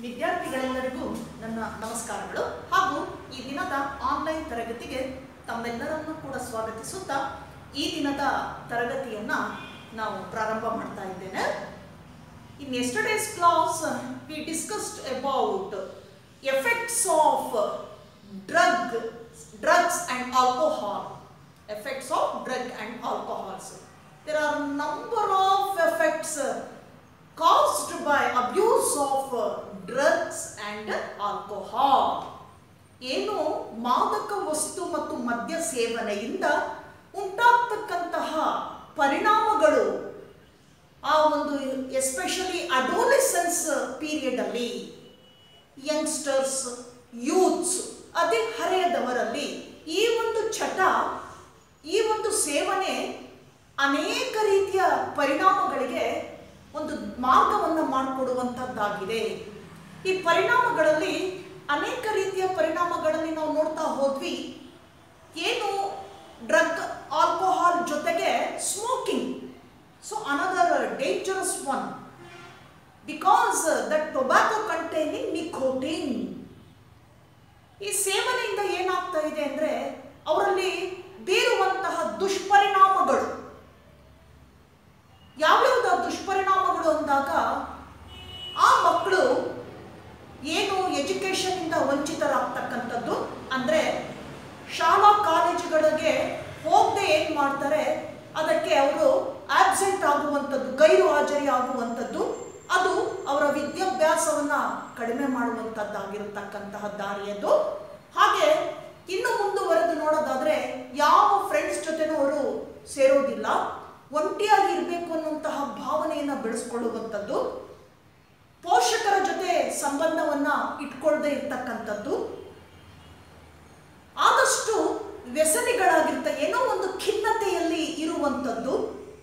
ವಿದ್ಯಾರ್ಥಿಗಳೆಲ್ಲರಿಗೂ ನನ್ನ ನಮಸ್ಕಾರಗಳು ಹಾಗೂ ಈ ದಿನದ ಆನ್ಲೈನ್ ತರಗತಿಗೆ ತಮ್ಮೆಲ್ಲರನ್ನು ಕೂಡ ಸ್ವಾಗತಿಸುತ್ತಾ ಈ ದಿನದ ತರಗತಿಯನ್ನ ನಾವು ಪ್ರಾರಂಭ ಮಾಡ್ತಾ ಇದ್ದೇನೆ in yesterday's class we discussed about effects of drug drugs and alcohol effects of drug and alcohols there are number of effects uh, caused by abuse of uh, drugs and alcohol ಏನು ಮಾದಕ ವಸ್ತು ಮತ್ತು ಮದ್ಯ ಸೇವನೆಯಿಂದ ಉಂಟಾಗ್ತಕ್ಕಂತಹ ಪರಿಣಾಮಗಳು ಆ ಒಂದು especially adolescence period ಅಲ್ಲಿ ಯಂಗ್ಸ್ಟರ್ಸ್ ಯೂತ್ಸ್ ಅದೇ ಹರೆಯದವರಲ್ಲಿ ಈ ಒಂದು ಚಟ ಈ ಒಂದು ಸೇವನೆ ಅನೇಕ ರೀತಿಯ ಪರಿಣಾಮಗಳಿಗೆ ಒಂದು ಮಾರ್ಗವನ್ನು ಮಾಡಿಕೊಡುವಂಥದ್ದಾಗಿದೆ ಈ ಪರಿಣಾಮಗಳಲ್ಲಿ ಅನೇಕ ರೀತಿಯ ಪರಿಣಾಮಗಳಲ್ಲಿ ನಾವು ನೋಡ್ತಾ ಹೋದ್ವಿ ಏನು ಡ್ರಗ್ ಆಲ್ಕೋಹಾಲ್ ಜೊತೆಗೆ smoking so another dangerous one because that tobacco containing nicotine ಈ ಸೇವನೆಯಿಂದ ಏನಾಗ್ತಾ ಇದೆ ಅಂದ್ರೆ ಅವರಲ್ಲಿ ಬೀರುವಂತಹ ದುಷ್ಪರಿಣಾಮಗಳು ಯಾವ್ಯಾವ್ದು ಆ ದುಷ್ಪರಿಣಾಮಗಳು ಅಂದಾಗ ಆ ಮಕ್ಕಳು ಏನು ಎಜುಕೇಶನ್ ಇಂದ ವಂಚಿತರಾಗ್ತಕ್ಕಂಥದ್ದು ಅಂದ್ರೆ ಶಾಲಾ ಕಾಲೇಜುಗಳಿಗೆ ಹೋಗದೆ ಏನ್ ಮಾಡ್ತಾರೆ ಅದಕ್ಕೆ ಅವರು ಆಬ್ಸೆಂಟ್ ಆಗುವಂಥದ್ದು ಗೈರು ಹಾಜರಿ ಆಗುವಂಥದ್ದು ಅದು ಅವರ ವಿದ್ಯಾಭ್ಯಾಸವನ್ನ ಕಡಿಮೆ ಮಾಡುವಂಥದ್ದಾಗಿರತಕ್ಕಂತಹ ದಾರಿಯದು ಹಾಗೆ ಇನ್ನು ಮುಂದುವರೆದು ನೋಡೋದಾದ್ರೆ ಯಾವ ಫ್ರೆಂಡ್ಸ್ ಜೊತೆನೂ ಅವರು ಸೇರೋದಿಲ್ಲ ಒಂಟಿಯಾಗಿ ಇರಬೇಕು ಅನ್ನುವಂತಹ ಭಾವನೆಯನ್ನ ಬೆಳೆಸ್ಕೊಳ್ಳುವಂಥದ್ದು ಪೋಷಕರ ಜೊತೆ ಸಂಬಂಧವನ್ನ ಇಟ್ಕೊಳ್ಳದೆ ಇರ್ತಕ್ಕಂಥದ್ದು ಆದಷ್ಟು ವ್ಯಸನಿಗಳಾಗಿರ್ತ ಏನೋ ಒಂದು ಖಿನ್ನತೆಯಲ್ಲಿ ಇರುವಂಥದ್ದು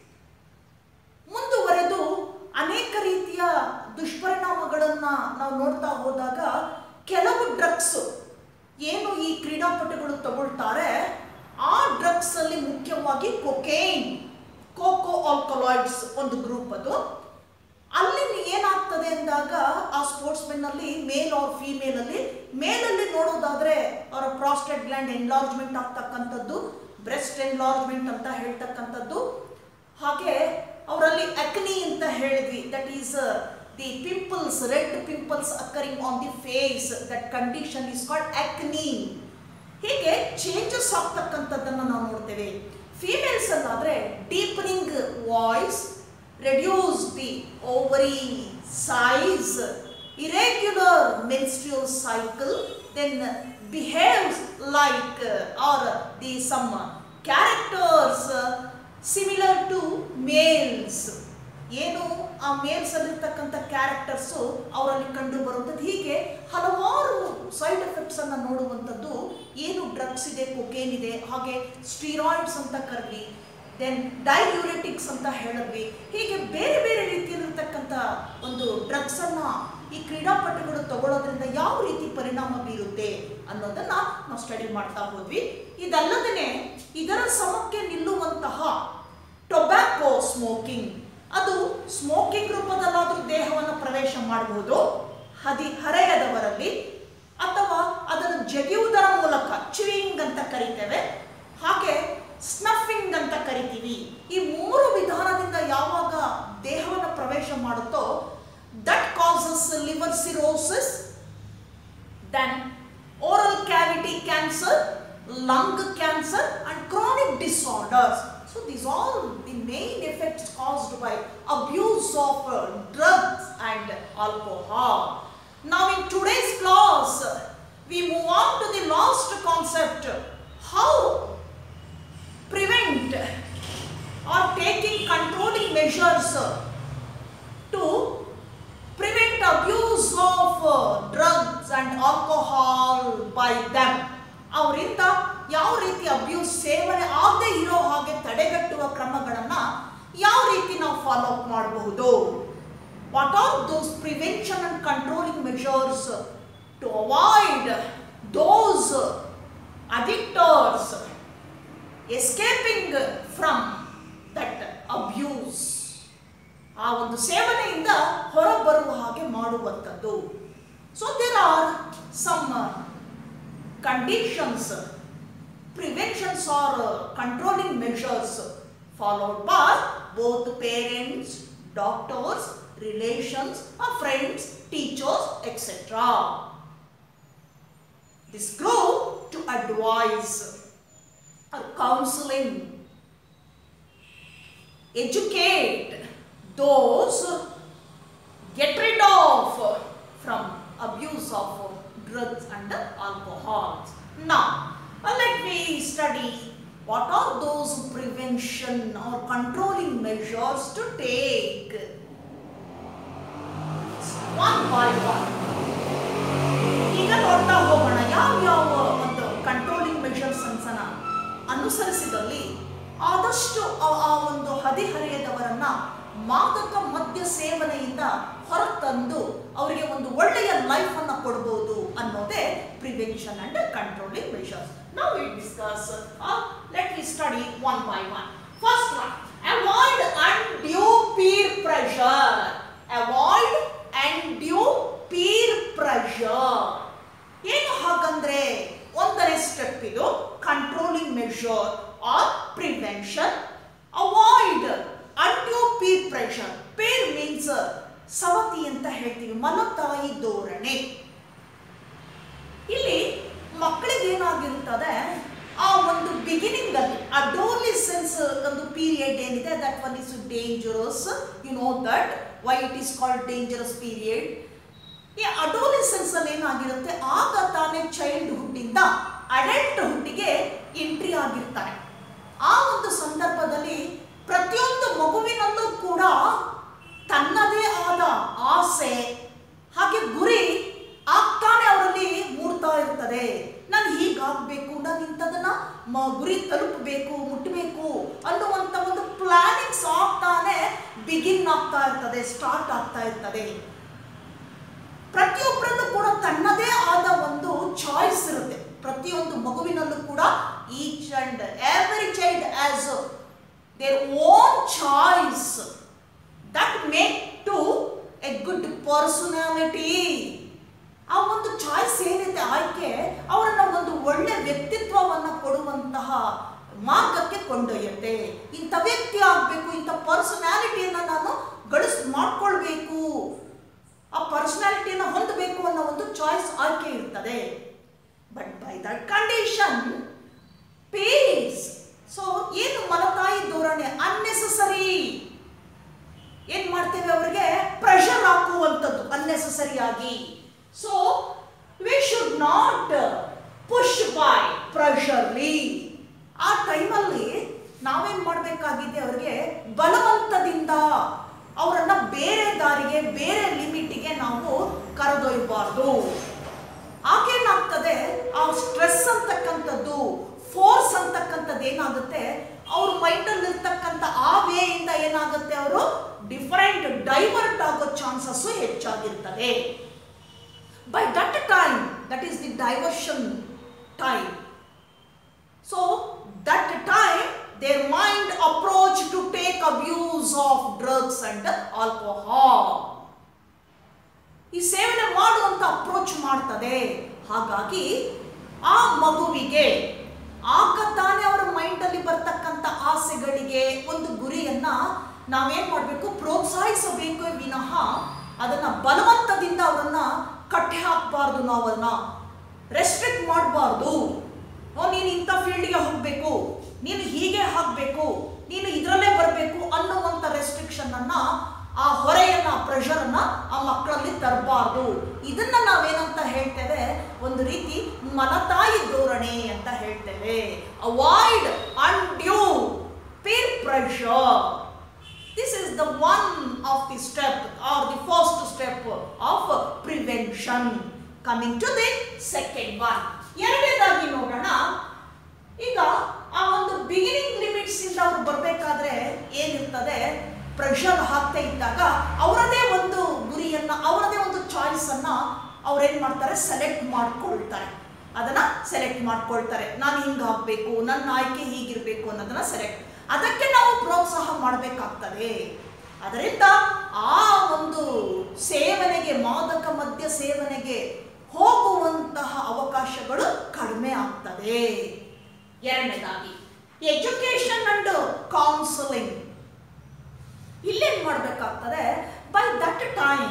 ಮುಂದುವರೆದು ಅನೇಕ ರೀತಿಯ ದುಷ್ಪರಿಣಾಮಗಳನ್ನ ನಾವು ನೋಡ್ತಾ ಹೋದಾಗ ಕೆಲವು ಡ್ರಗ್ಸ್ ಏನು ಈ ಕ್ರೀಡಾಪಟುಗಳು ತಗೊಳ್ತಾರೆ ಆ ಡ್ರಗ್ಸ್ ಅಲ್ಲಿ ಮುಖ್ಯವಾಗಿ ಕೊಕೇನ್ ಕೋಕೋ ಆಲ್ಕಲಾಯ್ಡ್ಸ್ ಒಂದು ಗ್ರೂಪ್ ಅದು ಅಲ್ಲಿ ಏನಾಗ್ತದೆ ಅಂದಾಗ ಆ ಸ್ಪೋರ್ಟ್ಸ್ ಮೆನ್ ಅಲ್ಲಿ ಮೇಲ್ ಆರ್ ಫೀಮೇಲ್ ಅಲ್ಲಿ ಮೇಲಲ್ಲಿ ನೋಡೋದಾದ್ರೆ ಅವರ ಪ್ರಾಸ್ಟೇಟ್ ಗ್ಲ್ಯಾಂಡ್ ಎನ್ಲಾರ್ಜ್ಮೆಂಟ್ ಆಗ್ತಕ್ಕಂಥದ್ದು ಬ್ರೆಸ್ಟ್ ಎನ್ಲಾರ್ಜ್ಮೆಂಟ್ ಅಂತ ಹೇಳ್ತಕ್ಕಂಥದ್ದು ಹಾಗೆ ಅವರಲ್ಲಿ ಅಕ್ನಿ ಅಂತ ಹೇಳಿದ್ವಿ that is the pimples red pimples occurring on the face that condition is called acne ಹೀಗೆ ಚೇಂಜಸ್ ಆಗ್ತಕ್ಕಂಥದ್ದನ್ನು ನಾವು ನೋಡ್ತೇವೆ ಫೀಮೇಲ್ಸ್ ಅಲ್ಲಾದ್ರೆ deepening voice reduce the ovary size, irregular menstrual cycle, then behaves like uh, or the some characters uh, similar to males. ಏನು ಆ mails ಅಲ್ಲಿರ್ತಕ್ಕಂಥ characters ಅವರಲ್ಲಿ ಕಂಡು ಬರುವಂಥದ್ದು ಹೀಗೆ ಹಲವಾರು ಸೈಡ್ ಎಫೆಕ್ಟ್ಸ್ ಅನ್ನ ನೋಡುವಂಥದ್ದು ಏನು ಡ್ರಗ್ಸ್ ಇದೆ ಕೊಕೇನ್ ಇದೆ ಹಾಗೆ ಸ್ಟೀರಾಯ್ಡ್ಸ್ ಅಂತ ಕರೆದ್ವಿ ದೆನ್ ಡೈಯೂರೆಟಿಕ್ಸ್ ಅಂತ ಹೇಳಿದ್ವಿ ಹೀಗೆ ಬೇರೆ ಬೇರೆ ರೀತಿಯಲ್ಲಿರ್ತಕ್ಕಂಥ ಒಂದು ಡ್ರಗ್ಸ್ ಅನ್ನ ಈ ಕ್ರೀಡಾಪಟುಗಳು ತಗೊಳ್ಳೋದ್ರಿಂದ ಯಾವ ರೀತಿ ಪರಿಣಾಮ ಬೀರುತ್ತೆ ಅನ್ನೋದನ್ನ ನಾವು ಸ್ಟಡಿ ಮಾಡ್ತಾ ಹೋದ್ವಿ ಇದಲ್ಲದೇ ಇದರ ಸಮಕ್ಕೆ ನಿಲ್ಲುವಂತಹ ಟೊಬ್ಯಾಕೋ ಸ್ಮೋಕಿಂಗ್ ಅದು ಸ್ಮೋಕಿಂಗ್ ರೂಪದಲ್ಲಾದ್ರೂ ದೇಹವನ್ನು ಪ್ರವೇಶ ಮಾಡಬಹುದು ಹದಿ ಹರೆಯದವರಲ್ಲಿ ಅಥವಾ ಅದನ್ನು ಜಗಿಯುವುದರ ಮೂಲಕ ಚಿವಿಂಗ್ ಅಂತ ಕರಿತೇವೆ ಹಾಗೆ ಸ್ನಫಿಂಗ್ ಅಂತ ಕರಿತೀವಿ ಈ ಮೂರು ವಿಧಾನದಿಂದ ಯಾವಾಗ ದೇಹವನ್ನು ಪ್ರವೇಶ ಮಾಡುತ್ತೋ that causes liver cirrhosis then oral cavity cancer lung cancer and chronic disorders so these all the main effects caused by abuse of drugs and alcohol ನಾವು in today's class we move on to the last concept how prevent or taking controlling measures to prevent abuse of uh, drugs and alcohol by them ಅವರಿಂದ ಯಾವ ರೀತಿ abuse ಸೇವನೆ ಆಗದೆ ಇರೋ ಹಾಗೆ ತಡೆಗಟ್ಟುವ ಕ್ರಮಗಳನ್ನ ಯಾವ ರೀತಿ ನಾವು ಫಾಲೋ ಅಪ್ ಮಾಡಬಹುದು what are those prevention and controlling measures to avoid those addicters escaping from that abuse ಆ ಒಂದು ಸೇವನೆಯಿಂದ ಹೊರಬರುವ ಹಾಗೆ ಮಾಡುವಂಥದ್ದು so there are some conditions, preventions or uh, controlling measures followed by both parents, doctors, relations, or friends, teachers, etc. This group to advise or counseling, educate those get rid of from abuse of drugs and alcohol. Now, uh, let me study what are those prevention or controlling measures to take. One by one. ಈಗ ನೋಡ್ತಾ ಹೋಗೋಣ ಯಾವ ಯಾವ ಒಂದು controlling measures ಅನ್ಸನ ಅನುಸರಿಸಿದಲ್ಲಿ ಆದಷ್ಟು ಆ- ಆ ಒಂದು ಹದಿಹರೆಯದವರನ್ನ ಮಾದಕ ಮದ್ಯ ಸೇವನೆಯಿಂದ ಹೊರತಂದು ಅವರಿಗೆ ಒಂದು ಒಳ್ಳೆಯ ಲೈಫ್ ಅನ್ನ ಕೊಡಬಹುದು ಅನ್ನೋದೇ ಪ್ರಿವೆನ್ಷನ್ ಅಂಡ್ ಕಂಟ್ರೋಲಿಂಗ್ ಮೆಷರ್ಸ್ ನಾವು we discuss let we study one by one first one avoid undue peer pressure avoid undue peer pressure ಏನು ಹಾಗಂದ್ರೆ ಒಂದನೇ ಸ್ಟೆಪ್ ಇದು controlling measure or prevention avoid undue peer pressure peer means ಸವತಿ ಅಂತ ಹೇಳ್ತೀವಿ ಮಲತಾಯಿ ಧೋರಣೆ ಇಲ್ಲಿ ಮಕ್ಕಳಿಗೆ ಏನಾಗಿರುತ್ತದೆ ಆ ಒಂದು ಬಿಗಿನಿಂಗ್ ಅಲ್ಲಿ ಅಡೋಲಿಸೆನ್ಸ್ ಒಂದು ಪೀರಿಯಡ್ ಏನಿದೆ that one is dangerous you know that why it is called dangerous period ಈ ಅಡೋಲಿಸೆನ್ಸ್ ಅಲ್ಲಿ ಏನಾಗಿರುತ್ತೆ ಆಗ ತಾನೇ ಚೈಲ್ಡ್ಹುಡ್ ಇಂದ ಅಡಲ್ಟ್ ಹುಡ್ಡಿಗೆ ಎಂಟ್ರಿ ಆಗಿರ್ತಾರೆ ಆ ಒಂದು ಸಂದರ್ಭದಲ್ಲಿ ಪ್ರತಿಯೊಂದು ಮಗುವಿನಲ್ಲೂ ಕೂಡ ತನ್ನದೇ ಆದ ಆಸೆ ಹಾಗೆ ಗುರಿ ಆಗ್ತಾನೆ ಅವರಲ್ಲಿ ಮೂಡ್ತಾ ಇರ್ತದೆ ನಾನು ಹೀಗಾಗಬೇಕು ನಾನು ಇಂಥದನ್ನ ಮ- ಗುರಿ ತಲುಪಬೇಕು ಮುಟ್ಟಬೇಕು ಅನ್ನುವಂಥ ಒಂದು ಪ್ಲಾನಿಂಗ್ಸ್ ಆಗ್ತಾನೆ ಬಿಗಿನ್ ಆಗ್ತಾ ಇರ್ತದೆ ಸ್ಟಾರ್ಟ್ ಆಗ್ತಾ ಇರ್ತದೆ ಪ್ರತಿಯೊಬ್ಬರಲ್ಲೂ ಕೂಡ ತನ್ನದೇ ಆದ ಒಂದು ಚಾಯ್ಸ್ ಇರುತ್ತೆ ಪ್ರತಿಯೊಂದು ಮಗುವಿನಲ್ಲೂ ಕೂಡ each and every child as their own choice that make to a good personality ಆ ಒಂದು ಚಾಯ್ಸ್ ಏನಿದೆ ಆಯ್ಕೆ ಅವರನ್ನ ಒಂದು ಒಳ್ಳೆ ವ್ಯಕ್ತಿತ್ವವನ್ನು ಕೊಡುವಂತಹ ಮಾರ್ಗಕ್ಕೆ ಕೊಂಡೊಯ್ಯುತ್ತೆ ಇಂಥ ವ್ಯಕ್ತಿ ಆಗಬೇಕು ಇಂಥ ಪರ್ಸನಾಲಿಟಿಯನ್ನು ನಾನು ಗಳಿಸ್ ಮಾಡ್ಕೊಳ್ಬೇಕು ಆ ಪರ್ಸನಾಲಿಟಿಯನ್ನು ಹೊಂದಬೇಕು ಅನ್ನೋ ಒಂದು ಚಾಯ್ಸ್ ಆಯ್ಕೆ ಇರ್ತದೆ but by that condition peers so ಏನು ಮಲತಾಯಿ ಧೋರಣೆ ಅನ್ನೆಸಸರಿ ಏನ್ ಮಾಡ್ತೇವೆ ಅವರಿಗೆ ಪ್ರೆಷರ್ ಹಾಕುವಂಥದ್ದು ಅನ್ನೆಸಸರಿ ಆಗಿ so we should not push by ಪ್ರೆಷರ್ಲಿ ಆ ಟೈಮಲ್ಲಿ ನಾವೇನ್ ಮಾಡಬೇಕಾಗಿದೆ ಅವರಿಗೆ ಬಲವಂತದಿಂದ ಅವರನ್ನ ಬೇರೆ ದಾರಿಗೆ ಬೇರೆ ಲಿಮಿಟಿಗೆ ನಾವು ಕರೆದೊಯ್ಯಬಾರ್ದು ಆಗೇನಾಗ್ತದೆ ಆ ಸ್ಟ್ರೆಸ್ ಅಂತಕ್ಕಂಥದ್ದು ಫೋರ್ಸ್ ಅಂತಕ್ಕಂಥದ್ದು ಏನಾಗುತ್ತೆ ಅವ್ರ ಮೈಂಡಲ್ಲಿ ಇರ್ತಕ್ಕಂಥ ಆ ವೇಯಿಂದ ಏನಾಗುತ್ತೆ ಅವರು ಡಿಫರೆಂಟ್ ಡೈವರ್ಟ್ ಆಗೋ ಚಾನ್ಸಸ್ ಹೆಚ್ಚಾಗಿರ್ತದೆ by that time that is the diversion time so that time their mind approach to take abuse of drugs and alcohol ಈ ಸೇವನೆ ಮಾಡುವಂತ ಅಪ್ರೋಚ್ ಮಾಡ್ತದೆ ಹಾಗಾಗಿ ಆ ಮಗುವಿಗೆ ಆಗ ತಾನೇ ಅವರ ಮೈಂಡಲ್ಲಿ ಬರ್ತಕ್ಕಂಥ ಆಸೆಗಳಿಗೆ ಒಂದು ಗುರಿಯನ್ನ ನಾವೇನ್ ಮಾಡಬೇಕು ಪ್ರೋತ್ಸಾಹಿಸಬೇಕು ವಿನಃ ಅದನ್ನ ಬಲವಂತದಿಂದ ಅವರನ್ನ ಕಟ್ಟಿ ಹಾಕಬಾರ್ದು ನಾವು ಅದನ್ನ ರೆಸ್ಟ್ರಿಕ್ಟ್ ಮಾಡಬಾರ್ದು ಓ ನೀನು ಇಂಥ ಫೀಲ್ಡ್ಗೆ ಹೋಗಬೇಕು ನೀನು ಹೀಗೆ ಹಾಕಬೇಕು ನೀನು ಇದರಲ್ಲೇ ಬರಬೇಕು ಅನ್ನುವಂಥ ರೆಸ್ಟ್ರಿಕ್ಷನ್ ಅನ್ನ ಆ ಹೊರೆಯನ್ನ ಪ್ರೆಷರ್ ಅನ್ನ ಆ ಮಕ್ಕಳಲ್ಲಿ ತರಬಾರ್ದು ಇದನ್ನ ನಾವೇನಂತ ಹೇಳ್ತೇವೆ ಒಂದು ರೀತಿ ಮಲತಾಯಿ ಧೋರಣೆ ಅಂತ ಹೇಳ್ತೇವೆ avoid undue peer pressure This is the one of the step or the first step of prevention. Coming to the second one. ಎರಡನೇದಾಗಿ ನೋಡೋಣ ಈಗ ಆ ಒಂದು ಬಿಗಿನಿಂಗ್ ಲಿಮಿಟ್ಸ್ ಇಂದ ಅವ್ರು ಬರಬೇಕಾದ್ರೆ ಏನಿರ್ತದೆ ಪ್ರೆಷರ್ ಹಾಕ್ತಾ ಇದ್ದಾಗ ಅವರದೇ ಒಂದು ಗುರಿಯನ್ನ ಅವರದೇ ಒಂದು ಚಾಯ್ಸ್ ಅನ್ನ ಅವ್ರೇನ್ ಮಾಡ್ತಾರೆ ಸೆಲೆಕ್ಟ್ ಮಾಡ್ಕೊಳ್ತಾರೆ ಅದನ್ನ ಸೆಲೆಕ್ಟ್ ಮಾಡ್ಕೊಳ್ತಾರೆ ನಾನು ಹಿಂಗೆ ಆಗ್ಬೇಕು ನನ್ನ ಆಯ್ಕೆ ಹೀಗಿರ್ಬೇಕು ಅನ್ನೋದನ್ನ ಸೆಲೆಕ್ಟ್ ಅದಕ್ಕೆ ನಾವು ಪ್ರೋತ್ಸಾಹ ಮಾಡಬೇಕಾಗ್ತದೆ ಅದರಿಂದ ಆ ಒಂದು ಸೇವನೆಗೆ ಮಾದಕ ಮದ್ಯ ಸೇವನೆಗೆ ಹೋಗುವಂತಹ ಅವಕಾಶಗಳು ಕಡಿಮೆ ಆಗ್ತದೆ ಎರಡನೇದಾಗಿ ಎಜುಕೇಶನ್ ಅಂಡ್ ಕೌನ್ಸಿಲಿಂಗ್ ಇಲ್ಲೇನ್ ಮಾಡಬೇಕಾಗ್ತದೆ by that time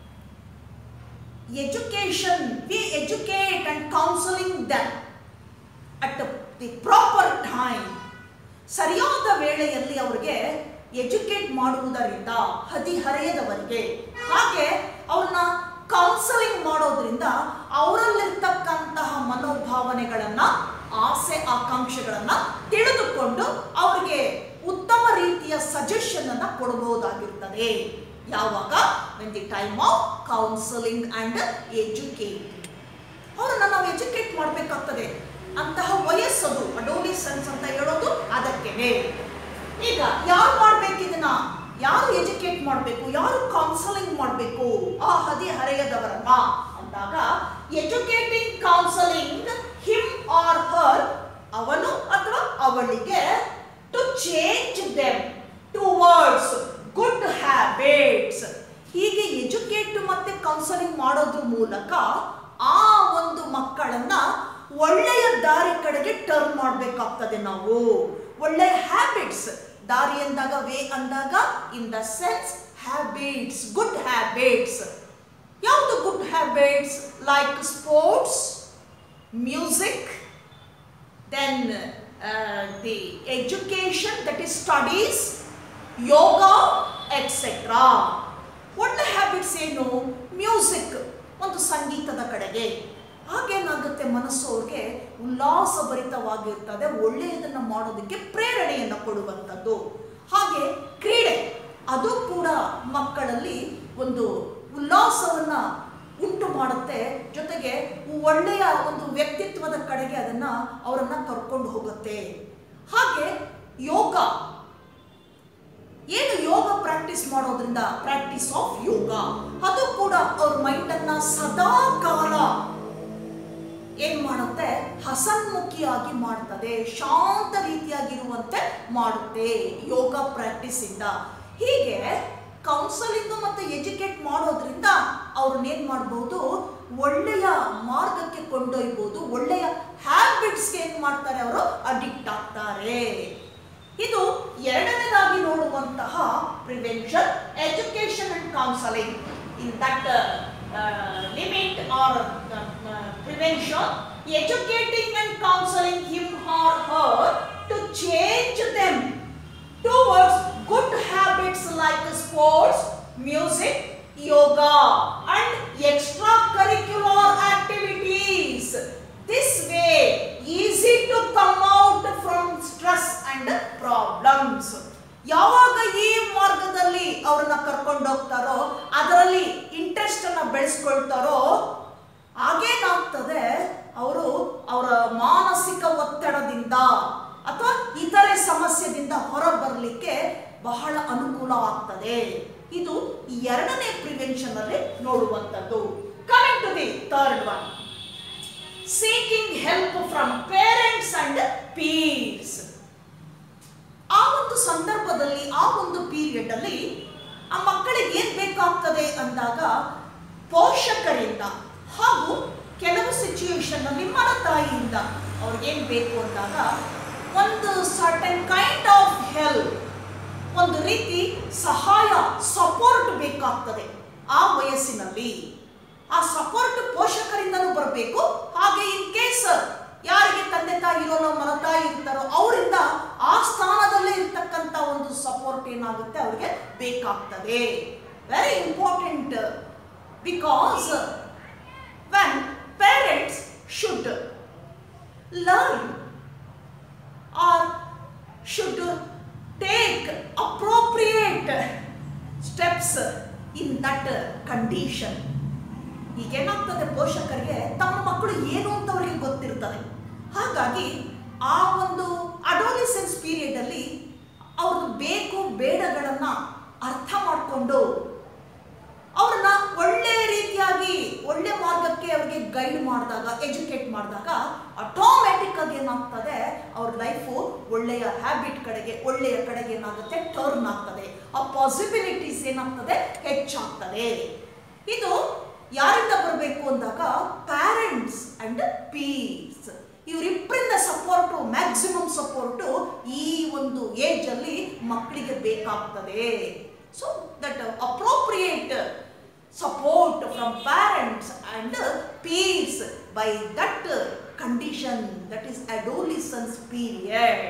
education we educate and counselling them at the proper time ಸರಿಯಾದ ವೇಳೆಯಲ್ಲಿ ಅವರಿಗೆ ಎಜುಕೇಟ್ ಮಾಡುವುದರಿಂದ ಹದಿಹರೆಯದವರಿಗೆ ಹಾಗೆ ಅವ್ರನ್ನ ಕೌನ್ಸಲಿಂಗ್ ಮಾಡೋದ್ರಿಂದ ಅವರಲ್ಲಿರ್ತಕ್ಕಂತಹ ಮನೋಭಾವನೆಗಳನ್ನ ಆಸೆ ಆಕಾಂಕ್ಷೆಗಳನ್ನ ತಿಳಿದುಕೊಂಡು ಅವರಿಗೆ ಉತ್ತಮ ರೀತಿಯ ಸಜೆಷನ್ ಅನ್ನ ಕೊಡಬಹುದಾಗಿರ್ತದೆ ಯಾವಾಗ when the time of counselling and educate ಅವರನ್ನ ನಾವು ಎಜುಕೇಟ್ ಮಾಡಬೇಕಾಗ್ತದೆ ಅಂತಹ ವಯಸ್ಸದು ಅಡೋಲಿಸನ್ಸ್ ಅಂತ ಹೇಳೋದು ಅದಕ್ಕೇನೆ ಈಗ ಯಾರು ಮಾಡ್ಬೇಕು ಇದನ್ನ ಯಾರು ಎಜುಕೇಟ್ ಮಾಡಬೇಕು ಯಾರು ಕೌನ್ಸಲಿಂಗ್ ಮಾಡಬೇಕು ಆ ಹದಿಹರೆಯದವರನ್ನ ಅಂದಾಗ educating counselling him or her ಅವನು ಅಥವಾ ಅವಳಿಗೆ to change them towards good habits ಹೀಗೆ ಎಜುಕೇಟ್ ಮತ್ತೆ ಕೌನ್ಸಲಿಂಗ್ ಮಾಡೋದ್ರ ಮೂಲಕ ಆ ಒಂದು ಮಕ್ಕಳನ್ನ ಒಳ್ಳೆಯ ದಾರಿ ಕಡೆಗೆ ಟರ್ನ್ ಮಾಡಬೇಕಾಗ್ತದೆ ನಾವು ಒಳ್ಳೆಯ ಹ್ಯಾಬಿಟ್ಸ್ ದಾರಿ ಅಂದಾಗ ವೇ ಅಂದಾಗ in the sense habits good habits ಯಾವುದು good habits like sports music then uh, the education that is studies yoga etc ಒಳ್ಳೆ ಹ್ಯಾಬಿಟ್ಸ್ ಏನು ಮ್ಯೂಸಿಕ್ ಒಂದು ಸಂಗೀತದ ಕಡೆಗೆ ಹಾಗೇನಾಗುತ್ತೆ ಮನಸ್ಸು ಅವ್ರಿಗೆ ಉಲ್ಲಾಸಭರಿತವಾಗಿರ್ತದೆ ಒಳ್ಳೆಯದನ್ನ ಮಾಡೋದಕ್ಕೆ ಪ್ರೇರಣೆಯನ್ನು ಕೊಡುವಂಥದ್ದು ಹಾಗೆ ಕ್ರೀಡೆ ಅದು ಕೂಡ ಮಕ್ಕಳಲ್ಲಿ ಒಂದು ಉಲ್ಲಾಸವನ್ನ ಉಂಟು ಮಾಡುತ್ತೆ ಜೊತೆಗೆ ಒಳ್ಳೆಯ ಒಂದು ವ್ಯಕ್ತಿತ್ವದ ಕಡೆಗೆ ಅದನ್ನ ಅವರನ್ನ ಕರ್ಕೊಂಡು ಹೋಗುತ್ತೆ ಹಾಗೆ ಯೋಗ ಏನು ಯೋಗ ಪ್ರಾಕ್ಟೀಸ್ ಮಾಡೋದ್ರಿಂದ ಪ್ರಾಕ್ಟೀಸ್ ಆಫ್ ಯೋಗ ಅದು ಕೂಡ ಅವ್ರ ಮೈಂಡ್ ಅನ್ನ ಸದಾ ಕಾಲ ಏನ್ ಮಾಡುತ್ತೆ ಹಸನ್ಮುಖಿಯಾಗಿ ಮಾಡ್ತದೆ ಶಾಂತ ರೀತಿಯಾಗಿರುವಂತೆ ಮಾಡುತ್ತೆ ಯೋಗ ಪ್ರಾಕ್ಟೀಸ್ ಇಂದ ಹೀಗೆ ಕೌನ್ಸಲಿಂಗ್ ಮತ್ತೆ ಎಜುಕೇಟ್ ಮಾಡೋದ್ರಿಂದ ಅವ್ರನ್ನೇನ್ ಮಾಡ್ಬೋದು ಒಳ್ಳೆಯ ಮಾರ್ಗಕ್ಕೆ ಕೊಂಡೊಯ್ಬೋದು ಒಳ್ಳೆಯ ಹ್ಯಾಬಿಟ್ಸ್ಗೆ ಏನ್ ಮಾಡ್ತಾರೆ ಅವರು ಅಡಿಕ್ಟ್ ಆಗ್ತಾರೆ ಇದು ಎರಡನೇದಾಗಿ ನೋಡುವಂತಹ prevention education and counselling in that limit or prevention educating and counselling him or her to change them towards good habits like sports, music, yoga, and extracurricular activities. This way, easy to come out from stress and problems. ಯಾವಾಗ ಈ ಮಾರ್ಗದಲ್ಲಿ ಅವ್ರನ್ನ ಕರ್ಕೊಂಡೋಗ್ತಾರೋ ಅದರಲ್ಲಿ interest ಅನ್ನ ಬೆಳೆಸ್ಕೊಳ್ತಾರೋ ಆಗೇನಾಗ್ತದೆ ಅವರು ಅವರ ಮಾನಸಿಕ ಒತ್ತಡದಿಂದ ಅಥವಾ ಇತರೆ ಸಮಸ್ಯೆದಿಂದ ಹೊರಬರಲಿಕ್ಕೆ ಬಹಳ ಅನುಕೂಲ ಆಗ್ತದೆ ಇದು ಎರಡನೇ ಪ್ರಿವೆನ್ಷನ್ ಅಲ್ಲಿ ನೋಡುವಂಥದ್ದು coming to the third one seeking help from parents and peers ಆ ಒಂದು ಸಂದರ್ಭದಲ್ಲಿ ಆ ಒಂದು ಪೀರಿಯಡ್ ಅಲ್ಲಿ ಆ ಮಕ್ಕಳಿಗೆ ಏನ್ ಬೇಕಾಗ್ತದೆ ಅಂದಾಗ ಪೋಷಕರಿಂದ ಹಾಗೂ ಕೆಲವು ಸಿಚುಯೇಷನ್ ಅಲ್ಲಿ ಮನತಾಯಿಯಿಂದ ಅವ್ರಿಗೇನ್ ಬೇಕು ಅಂದಾಗ ಒಂದು ಸರ್ಟನ್ ಕೈಂಡ್ ಆಫ್ ಹೆಲ್ಪ್ ಒಂದು ರೀತಿ ಸಹಾಯ ಸಪೋರ್ಟ್ ಬೇಕಾಗ್ತದೆ ಆ ವಯಸ್ಸಿನಲ್ಲಿ ಆ ಸಪೋರ್ಟ್ ಪೋಷಕರಿಂದನೂ ಬರಬೇಕು ಹಾಗೆ ಇನ್ ಕೇಸ್ ಯಾರಿಗೆ ತಂದೆ ತಾಯಿ ಇರೋನೋ ಮಲತಾಯಿ ಇರ್ತಾರೋ ಅವರಿಂದ ಆ ಸ್ಥಾನದಲ್ಲೇ ಇರ್ತಕ್ಕಂಥ ಒಂದು ಸಪೋರ್ಟ್ ಏನಾಗುತ್ತೆ ಅವ್ರಿಗೆ ಬೇಕಾಗ್ತದೆ very important because when parents should learn or should take appropriate steps in that condition ಈಗೇನಾಗ್ತದೆ ಪೋಷಕರಿಗೆ ತಮ್ಮ ಮಕ್ಕಳು ಏನು ಅಂತ ಅವರಿಗೆ ಗೊತ್ತಿರ್ತದೆ ಹಾಗಾಗಿ ಆ ಒಂದು ಅಡೋಲಿಸೆನ್ಸ್ ಪೀರಿಯಡ್ ಅಲ್ಲಿ ಅವ್ರದ್ದು ಬೇಕು ಬೇಡಗಳನ್ನ ಅರ್ಥ ಮಾಡಿಕೊಂಡು ಅವ್ರನ್ನ ಒಳ್ಳೆ ರೀತಿಯಾಗಿ ಆಗಿ ಒಳ್ಳೆ ಮಾರ್ಗಕ್ಕೆ ಅವ್ರಿಗೆ ಗೈಡ್ ಮಾಡಿದಾಗ ಎಜುಕೇಟ್ ಮಾಡಿದಾಗ ಆಟೋಮೆಟಿಕ್ ಆಗಿ ಏನಾಗ್ತದೆ ಅವ್ರ ಲೈಫು ಒಳ್ಳೆಯ ಹ್ಯಾಬಿಟ್ ಕಡೆಗೆ ಒಳ್ಳೆಯ ಕಡೆಗೆ ಏನಾಗುತ್ತೆ ಟರ್ನ್ ಆಗ್ತದೆ ಆ ಪಾಸಿಬಿಲಿಟೀಸ್ ಏನಾಗ್ತದೆ ಹೆಚ್ಚಾಗ್ತದೆ ಇದು ಯಾರಿಂದ ಬರಬೇಕು ಅಂದಾಗ ಪ್ಯಾರೆಂಟ್ಸ್ ಅಂಡ್ ಪೀಸ್ ಇವರಿಬ್ಬರಿಂದ ಸಪೋರ್ಟು ಮ್ಯಾಕ್ಸಿಮಮ್ ಸಪೋರ್ಟು ಈ ಒಂದು ಏಜ್ ಅಲ್ಲಿ ಮಕ್ಕಳಿಗೆ ಬೇಕಾಗ್ತದೆ so that appropriate support from parents and peers by that condition that is adolescence period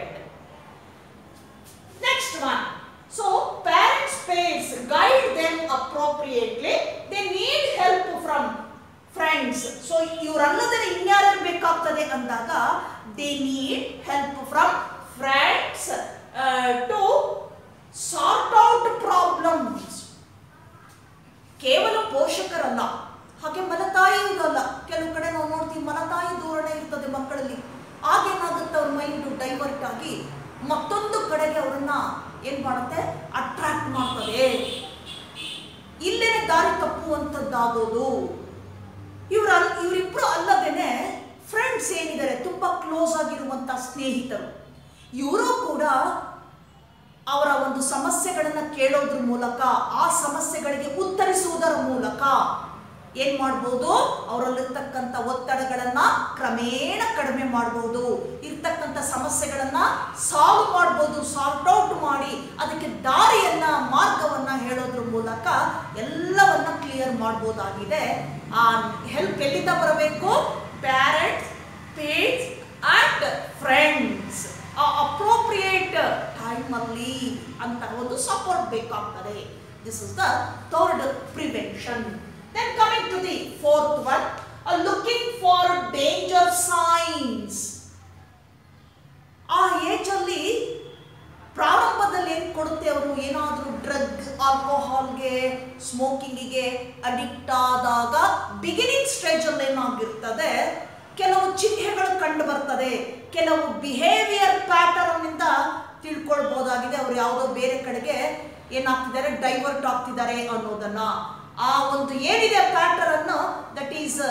Next one. So parents pays guide them appropriately. They need help from friends. So ಇವರಲ್ಲದೆ ಇನ್ಯಾರು ಬೇಕಾಗ್ತದೆ ಅಂದಾಗ they need help from friends to sort out problems ಕೇವಲ ಪೋಷಕರಲ್ಲ ಹಾಗೆ ಮಲತಾಯಿಯೂ ಅಲ್ಲ ಕೆಲವು ಕಡೆ ನಾವು ನೋಡ್ತೀವಿ ಮಲತಾಯಿ ಧೋರಣೆ ಇರ್ತದೆ ಮಕ್ಕಳಲ್ಲಿ ಆಗೇನಾಗುತ್ತೆ ಅವ್ರ ಮೈಂಡ್ ಡೈವರ್ಟ್ ಆಗಿ ಮತ್ತೊಂದು ಕಡೆಗೆ ಅವರನ್ನ ಏನ್ ಮಾಡುತ್ತೆ ಅಟ್ರಾಕ್ಟ್ ಮಾಡ್ತದೆ ಇಲ್ಲೇನೆ ದಾರಿ ತಪ್ಪುವಂಥದ್ದಾಗೋದು ಇವ್ರ ಇವರಿಬ್ರು ಅಲ್ಲದೇನೆ ಫ್ರೆಂಡ್ಸ್ ಏನಿದ್ದಾರೆ ತುಂಬಾ ಕ್ಲೋಸ್ ಆಗಿರುವಂತ ಸ್ನೇಹಿತರು ಇವರು ಕೂಡ ಅವರ ಒಂದು ಸಮಸ್ಯೆಗಳನ್ನ ಕೇಳೋದ್ರ ಮೂಲಕ ಆ ಸಮಸ್ಯೆಗಳಿಗೆ ಉತ್ತರಿಸುವುದರ ಮೂಲಕ ಏನ್ ಮಾಡ್ಬೋದು ಅವರಲ್ಲಿರ್ತಕ್ಕಂಥ ಒತ್ತಡಗಳನ್ನ ಕ್ರಮೇಣ ಕಡಿಮೆ ಮಾಡ್ಬೋದು ಇರ್ತಕ್ಕಂಥ ಸಮಸ್ಯೆಗಳನ್ನ ಸಾಲ್ವ್ ಮಾಡ್ಬೋದು ಸಾರ್ಟ್ ಔಟ್ ಮಾಡಿ ಅದಕ್ಕೆ ದಾರಿಯನ್ನ ಮಾರ್ಗವನ್ನ ಹೇಳೋದ್ರ ಮೂಲಕ ಎಲ್ಲವನ್ನ ಕ್ಲಿಯರ್ ಮಾಡ್ಬೋದಾಗಿದೆ ಆ ಹೆಲ್ಪ್ ಎಲ್ಲಿಂದ ಬರಬೇಕು ಪ್ಯಾರೆಂಟ್ಸ್ ಪೇಟ್ಸ್ ಅಂಡ್ ಫ್ರೆಂಡ್ಸ್ ಆ ಅಪ್ರೋಪ್ರಿಯೇಟ್ ಟೈಮಲ್ಲಿ ಅಂತ ಒಂದು ಸಪೋರ್ಟ್ ಬೇಕಾಗ್ತದೆ this is the third prevention then coming to the fourth one looking for danger signs ಆ ಏಜ್ ಅಲ್ಲಿ ಪ್ರಾರಂಭದಲ್ಲಿ ಏನು ಕೊಡುತ್ತೆ ಅವರು ಏನಾದರೂ ಡ್ರಗ್ ಆಲ್ಕೋಹಾಲ್ಗೆ ಸ್ಮೋಕಿಂಗಿಗೆ ಅಡಿಕ್ಟ್ ಆದಾಗ ಬಿಗಿನಿಂಗ್ ಸ್ಟೇಜಲ್ಲಿ ಏನಾಗಿರ್ತದೆ ಕೆಲವು ಚಿಹ್ನೆಗಳು ಕಂಡು ಬರ್ತದೆ ಕೆಲವು ಬಿಹೇವಿಯರ್ ಪ್ಯಾಟರ್ನ್ ಇಂದ ತಿಳ್ಕೊಳ್ಬಹುದಾಗಿದೆ ಅವ್ರು ಯಾವುದೋ ಬೇರೆ ಕಡೆಗೆ ಏನಾಗ್ತಿದ್ದಾರೆ ಡೈವರ್ಟ್ ಆಗ್ತಿದ್ದಾರೆ ಅನ್ನೋದನ್ನ ಆ ಒಂದು ಏನಿದೆ ಪ್ಯಾಟರ್ನ್ ದಟ್ ಈಸ್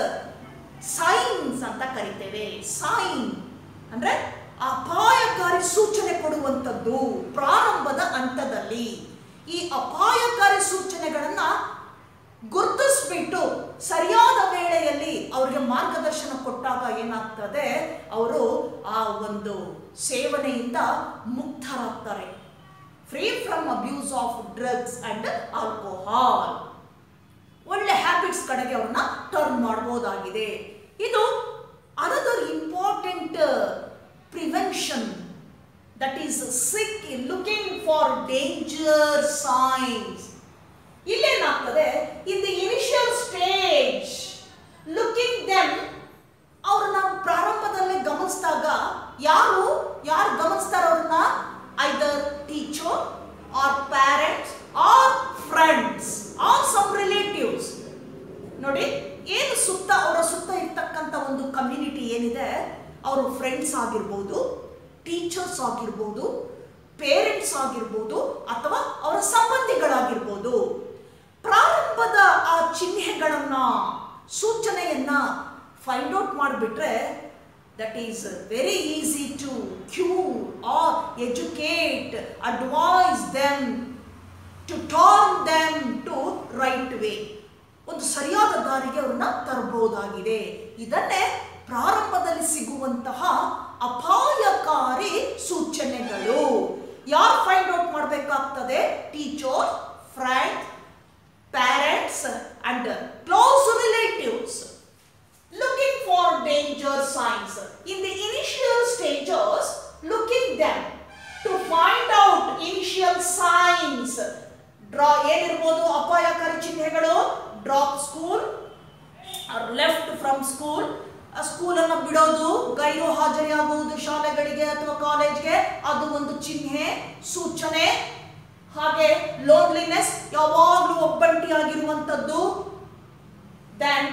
ಸೈನ್ಸ್ ಅಂತ ಕರಿತೇವೆ ಸೈನ್ ಅಂದ್ರೆ ಅಪಾಯಕಾರಿ ಸೂಚನೆ ಕೊಡುವಂಥದ್ದು ಪ್ರಾರಂಭದ ಹಂತದಲ್ಲಿ ಈ ಅಪಾಯಕಾರಿ ಸೂಚನೆಗಳನ್ನ ಗುರುತಿಸ್ಬಿಟ್ಟು ಸರಿಯಾದ ವೇಳೆಯಲ್ಲಿ ಅವರಿಗೆ ಮಾರ್ಗದರ್ಶನ ಕೊಟ್ಟಾಗ ಏನಾಗ್ತದೆ ಅವರು ಆ ಒಂದು ಸೇವನೆಯಿಂದ ಮುಕ್ತರಾಗ್ತಾರೆ free from abuse of drugs and alcohol ಒಳ್ಳೆ ಹ್ಯಾಬಿಟ್ಸ್ ಕಡೆಗೆ ಅವ್ರನ್ನ ಟರ್ನ್ ಮಾಡ್ಬೋದಾಗಿದೆ ಇದು another important prevention that is seek looking for danger signs ಇಲ್ಲೇನಾಗ್ತದೆ in the initial stage looking them ಅವ್ರನ್ನ ಪ್ರಾರಂಭದಲ್ಲೇ ಗಮನಿಸಿದಾಗ ಯಾರು ಯಾರು ಗಮನಿಸ್ತಾರ ಅವ್ರನ್ನ either teacher or parents or friends or some relatives ನೋಡಿ ಏನು ಸುತ್ತ ಅವರ ಸುತ್ತ ಇರ್ತಕ್ಕಂಥ ಒಂದು ಕಮ್ಯುನಿಟಿ ಏನಿದೆ ಅವರು ಫ್ರೆಂಡ್ಸ್ ಆಗಿರ್ಬೋದು ಟೀಚರ್ಸ್ ಆಗಿರ್ಬೋದು ಪೇರೆಂಟ್ಸ್ ಆಗಿರ್ಬೋದು ಅಥವಾ ಅವರ ಸಂಬಂಧಿಗಳಾಗಿರ್ಬೋದು ಪ್ರಾರಂಭದ ಆ ಚಿಹ್ನೆಗಳನ್ನ ಸೂಚನೆಯನ್ನ ಫೈಂಡ್ ಔಟ್ ಮಾಡಿಬಿಟ್ರೆ that is very easy to cure or educate advise them to turn them to right way ಒಂದು ಸರಿಯಾದ ದಾರಿಗೆ ಅವ್ರನ್ನ ತರಬಹುದಾಗಿದೆ ಇದನ್ನೇ ಪ್ರಾರಂಭದಲ್ಲಿ ಸಿಗುವಂತಹ ಅಪಾಯಕಾರಿ ಸೂಚನೆಗಳು ಯಾರು ಫೈಂಡ್ ಔಟ್ ಮಾಡಬೇಕಾಗ್ತದೆ teacher friend parents and close relatives looking for danger signs. In the initial stages, looking them to find out initial signs. ಡ್ರಾ ಏನಿರ್ಬೋದು ಅಪಾಯಕಾರಿ ಚಿಹ್ನೆಗಳು drop school left from school ಸ್ಕೂಲನ್ನು ಬಿಡೋದು ಗೈರು ಹಾಜರಿಯಾಗುವುದು ಶಾಲೆಗಳಿಗೆ ಅಥವಾ ಕಾಲೇಜ್ಗೆ ಅದು ಒಂದು ಚಿಹ್ನೆ ಸೂಚನೆ ಹಾಗೆ ಲೋನ್ಲಿನೆಸ್ ಯಾವಾಗಲೂ ಒಬ್ಬಂಟಿಯಾಗಿರುವಂಥದ್ದು then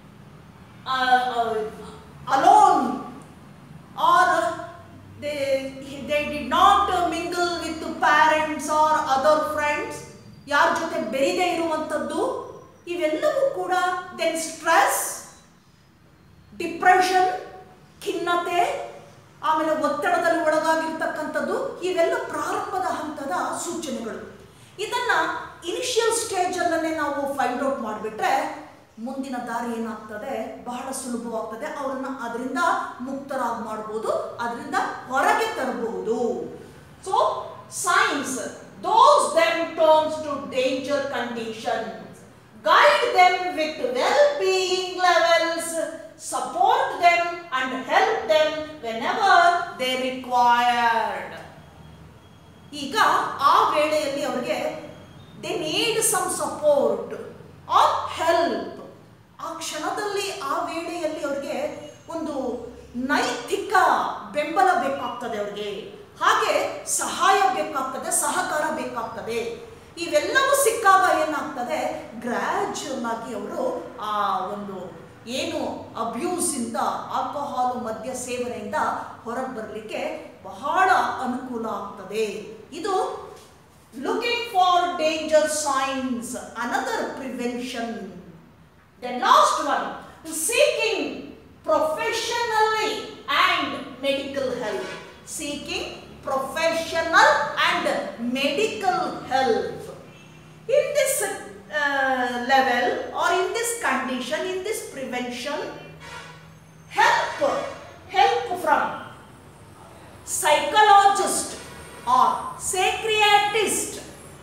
alone or they, they did not mingle with parents or other friends ಯಾರ ಜೊತೆ ಬೆರಿದೇ ಇರುವಂಥದ್ದು ಇವೆಲ್ಲವೂ ಕೂಡ ದೆನ್ ಸ್ಟ್ರೆಸ್ ಡಿಪ್ರೆಷನ್ ಖಿನ್ನತೆ ಆಮೇಲೆ ಒತ್ತಡದಲ್ಲಿ ಒಳಗಾಗಿರ್ತಕ್ಕಂಥದ್ದು ಇವೆಲ್ಲ ಪ್ರಾರಂಭದ ಹಂತದ ಸೂಚನೆಗಳು ಇದನ್ನ ಇನಿಷಿಯಲ್ ಸ್ಟೇಜ್ ಅಲ್ಲೇ ನಾವು ಫೈಂಡ್ ಔಟ್ ಮಾಡಿಬಿಟ್ರೆ ಮುಂದಿನ ದಾರಿ ಏನಾಗ್ತದೆ ಬಹಳ ಸುಲಭವಾಗ್ತದೆ ಅವರನ್ನ ಅದರಿಂದ ಮುಕ್ತರಾಗಿ ಮಾಡ್ಬೋದು ಅದರಿಂದ ಹೊರಗೆ ತರಬಹುದು so signs those them turns to danger conditions guide them with well-being levels, support them and help them whenever they required. ಈಗ ಆ ವೇಳೆಯಲ್ಲಿ ಅವರಿಗೆ they need some support or help ಆ ಕ್ಷಣದಲ್ಲಿ ಆ ವೇಳೆಯಲ್ಲಿ ಅವ್ರಿಗೆ ಒಂದು ನೈತಿಕ ಬೆಂಬಲ ಬೇಕಾಗ್ತದೆ ಅವ್ರಿಗೆ ಹಾಗೆ ಸಹಾಯ ಬೇಕಾಗ್ತದೆ ಸಹಕಾರ ಬೇಕಾಗ್ತದೆ ಇವೆಲ್ಲವೂ ಸಿಕ್ಕಾಗ ಏನಾಗ್ತದೆ ಗ್ರ್ಯಾಜುವಲ್ ಆಗಿ ಅವರು ಆ ಒಂದು ಏನು ಅಬ್ಯೂಸ್ ಇಂದ ಆಲ್ಕೋಹಾಲ್ ಮದ್ಯ ಸೇವನೆಯಿಂದ ಹೊರಗೆ ಬರಲಿಕ್ಕೆ ಬಹಳ ಅನುಕೂಲ ಆಗ್ತದೆ ಇದು looking for danger signs another prevention The last one, seeking professionally and medical help. Seeking professional and medical help. In this uh, level or in this condition, in this prevention, help, help from psychologist or psychiatrist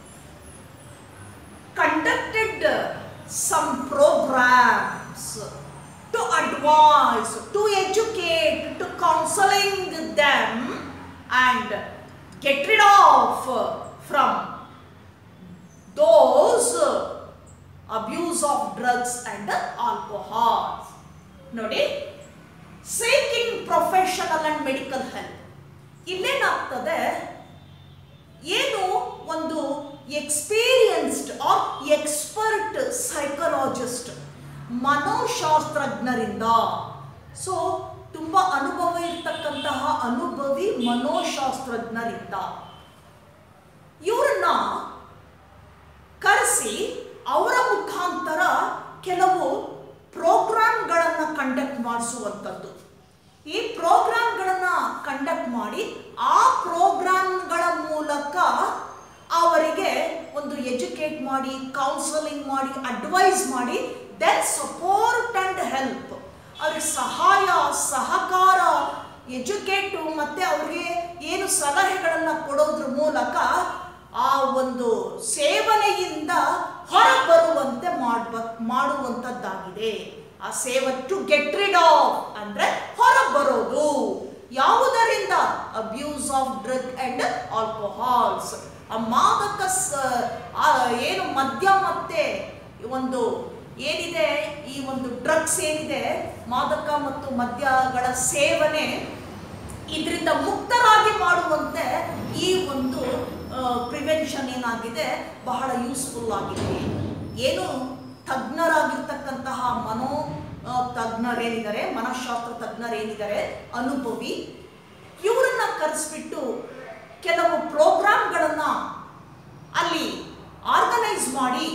conducted some programs to advise, to educate, to counseling them and get rid of from those abuse of drugs and alcohol. ನೋಡಿ seeking professional and medical help ಇಲ್ಲೇನಾಗ್ತದೆ ಏನು ಒಂದು experienced or expert psychologist ಮನೋಶಾಸ್ತ್ರಜ್ಞರಿಂದ so ತುಂಬ ಅನುಭವ ಇರ್ತಕ್ಕಂತಹ ಅನುಭವಿ ಮನೋಶಾಸ್ತ್ರಜ್ಞರಿಂದ ಇವರನ್ನ ಕರೆಸಿ ಅವರ ಮುಖಾಂತರ ಕೆಲವು ಪ್ರೋಗ್ರಾಮ್ಗಳನ್ನು ಕಂಡಕ್ಟ್ ಮಾಡಿಸುವಂಥದ್ದು ಈ ಪ್ರೋಗ್ರಾಮ್ಗಳನ್ನು ಕಂಡಕ್ಟ್ ಮಾಡಿ ಆ ಪ್ರೋಗ್ರಾಮ್ಗಳ ಮೂಲಕ ಅವರಿಗೆ ಒಂದು ಎಜುಕೇಟ್ ಮಾಡಿ ಕೌನ್ಸಲಿಂಗ್ ಮಾಡಿ ಅಡ್ವೈಸ್ ಮಾಡಿ ದೆನ್ ಸಪೋರ್ಟ್ ಆ್ಯಂಡ್ ಹೆಲ್ಪ್ ಅವ್ರಿಗೆ ಸಹಾಯ ಸಹಕಾರ ಎಜುಕೇಟು ಮತ್ತು ಅವ್ರಿಗೆ ಏನು ಸಲಹೆಗಳನ್ನು ಕೊಡೋದ್ರ ಮೂಲಕ ಆ ಒಂದು ಸೇವನೆಯಿಂದ ಹೊರಬರುವಂತೆ ಮಾಡ್ಬ ಮಾಡುವಂಥದ್ದಾಗಿದೆ ಆ ಸೇವ ಟು ಗೆಟ್ ರಿಡ್ ಆಫ್ ಅಂದರೆ ಹೊರಬರೋದು ಯಾವುದರಿಂದ abuse of drug and alcohols ಆ ಮಾದಕ ಸ- ಆ ಏನು ಮದ್ಯ ಮತ್ತೆ ಒಂದು ಏನಿದೆ ಈ ಒಂದು ಡ್ರಗ್ಸ್ ಏನಿದೆ ಮಾದಕ ಮತ್ತು ಮದ್ಯಗಳ ಸೇವನೆ ಇದರಿಂದ ಮುಕ್ತರಾಗಿ ಮಾಡುವಂತೆ ಈ ಒಂದು ಪ್ರಿವೆನ್ಷನ್ ಏನಾಗಿದೆ ಬಹಳ ಯೂಸ್ಫುಲ್ ಆಗಿದೆ ಏನು ತಜ್ಞರಾಗಿರ್ತಕ್ಕಂತಹ ಮನೋ ಆ, ತಜ್ಞರೇನಿದ್ದಾರೆ ಮನಃಶಾಸ್ತ್ರ ತಜ್ಞರೇನಿದ್ದಾರೆ ಅನುಭವಿ ಇವರನ್ನ ಕರೆಸ್ಬಿಟ್ಟು ಕೆಲವು ಪ್ರೋಗ್ರಾಮ್ಗಳನ್ನ ಅಲ್ಲಿ ಆರ್ಗನೈಸ್ ಮಾಡಿ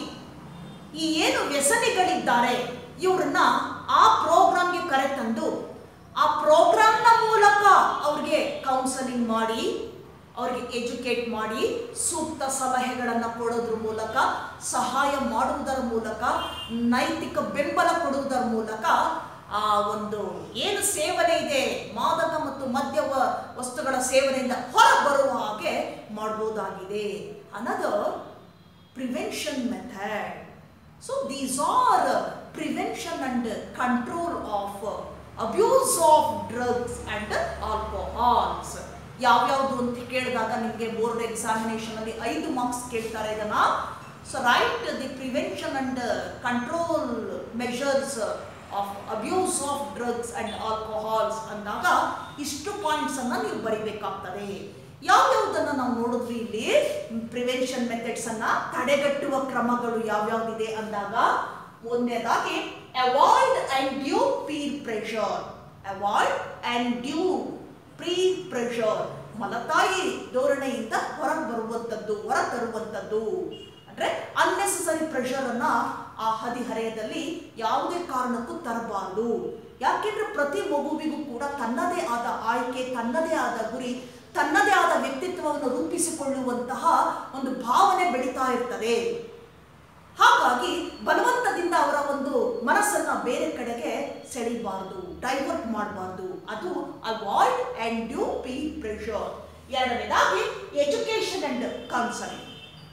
ಈ ಏನು ವ್ಯಸನಿಗಳಿದ್ದಾರೆ ಇವ್ರನ್ನ ಆ ಪ್ರೋಗ್ರಾಮ್ಗೆ ಕರೆತಂದು ಆ ಪ್ರೋಗ್ರಾಮ್ನ ಮೂಲಕ ಅವ್ರಿಗೆ ಕೌನ್ಸಲಿಂಗ್ ಮಾಡಿ ಅವ್ರಿಗೆ ಎಜುಕೇಟ್ ಮಾಡಿ ಸೂಕ್ತ ಸಲಹೆಗಳನ್ನು ಕೊಡೋದ್ರ ಮೂಲಕ ಸಹಾಯ ಮಾಡುವುದರ ಮೂಲಕ ನೈತಿಕ ಬೆಂಬಲ ಕೊಡುವುದರ ಮೂಲಕ ಆ ಒಂದು ಏನು ಸೇವನೆ ಇದೆ ಮಾದಕ ಮತ್ತು ಮದ್ಯ ವ- ವಸ್ತುಗಳ ಸೇವನೆಯಿಂದ ಹೊರಬರುವ ಹಾಗೆ ಮಾಡಬಹುದಾಗಿದೆ ಅನ್ನೋದು prevention method so these are prevention and control of abuse of drugs and alcohols ಯಾವ್ಯಾವುದು ಅಂತ ಕೇಳಿದಾಗ ನಿಮಗೆ ಬೋರ್ಡ್ ಎಕ್ಸಾಮಿನೇಷನ್ ಅಲ್ಲಿ ಐದು ಮಾರ್ಕ್ಸ್ ಕೇಳ್ತಾರೆ ಇದನ್ನ so write the prevention and control measures of abuse of drugs and alcohols ಅಂದಾಗ ಇಷ್ಟು ಪಾಯಿಂಟ್ಸ್ ಅನ್ನ ನೀವು ಬರಿಬೇಕಾಗ್ತದೆ ಯಾವ್ಯಾವುದನ್ನ ನಾವು ನೋಡಿದ್ವಿ ಇಲ್ಲಿ ಪ್ರಿವೆನ್ಷನ್ ಮೆಥಡ್ಸ್ ಅನ್ನ ತಡೆಗಟ್ಟುವ ಕ್ರಮಗಳು ಯಾವ್ಯಾವ್ದಿದೆ ಅಂದಾಗ ಒಂದನೇದಾಗಿ avoid undue peer pressure avoid undue peer pressure ಮಲತಾಯಿ ಧೋರಣೆಯಿಂದ ಹೊರ ಬರುವಂಥದ್ದು ಹೊರ ತರುವಂಥದ್ದು ಅಂದ್ರೆ ಅನ್ನೆಸೆಸರಿ ಪ್ರೆಷರ್ ಅನ್ನ ಆ ಹದಿಹರೆಯದಲ್ಲಿ ಯಾವುದೇ ಕಾರಣಕ್ಕೂ ತರಬಾರದು ಯಾಕೆಂದ್ರೆ ಪ್ರತಿ ಮಗುವಿಗೂ ಕೂಡ ತನ್ನದೇ ಆದ ಆಯ್ಕೆ ತನ್ನದೇ ಆದ ಗುರಿ ತನ್ನದೇ ಆದ ವ್ಯಕ್ತಿತ್ವವನ್ನು ರೂಪಿಸಿಕೊಳ್ಳುವಂತಹ ಒಂದು ಭಾವನೆ ಬೆಳೀತಾ ಇರ್ತದೆ ಹಾಗಾಗಿ ಬಲವಂತದಿಂದ ಅವರ ಒಂದು ಮನಸ್ಸನ್ನ ಬೇರೆ ಕಡೆಗೆ ಸೆಳಿಬಾರದು ಡೈವರ್ಟ್ ಮಾಡಬಾರ್ದು ಅದು avoid undue peer pressure ಎರಡನೇದಾಗಿ ಎಜುಕೇಶನ್ ಅಂಡ್ ಕೌನ್ಸಲಿಂಗ್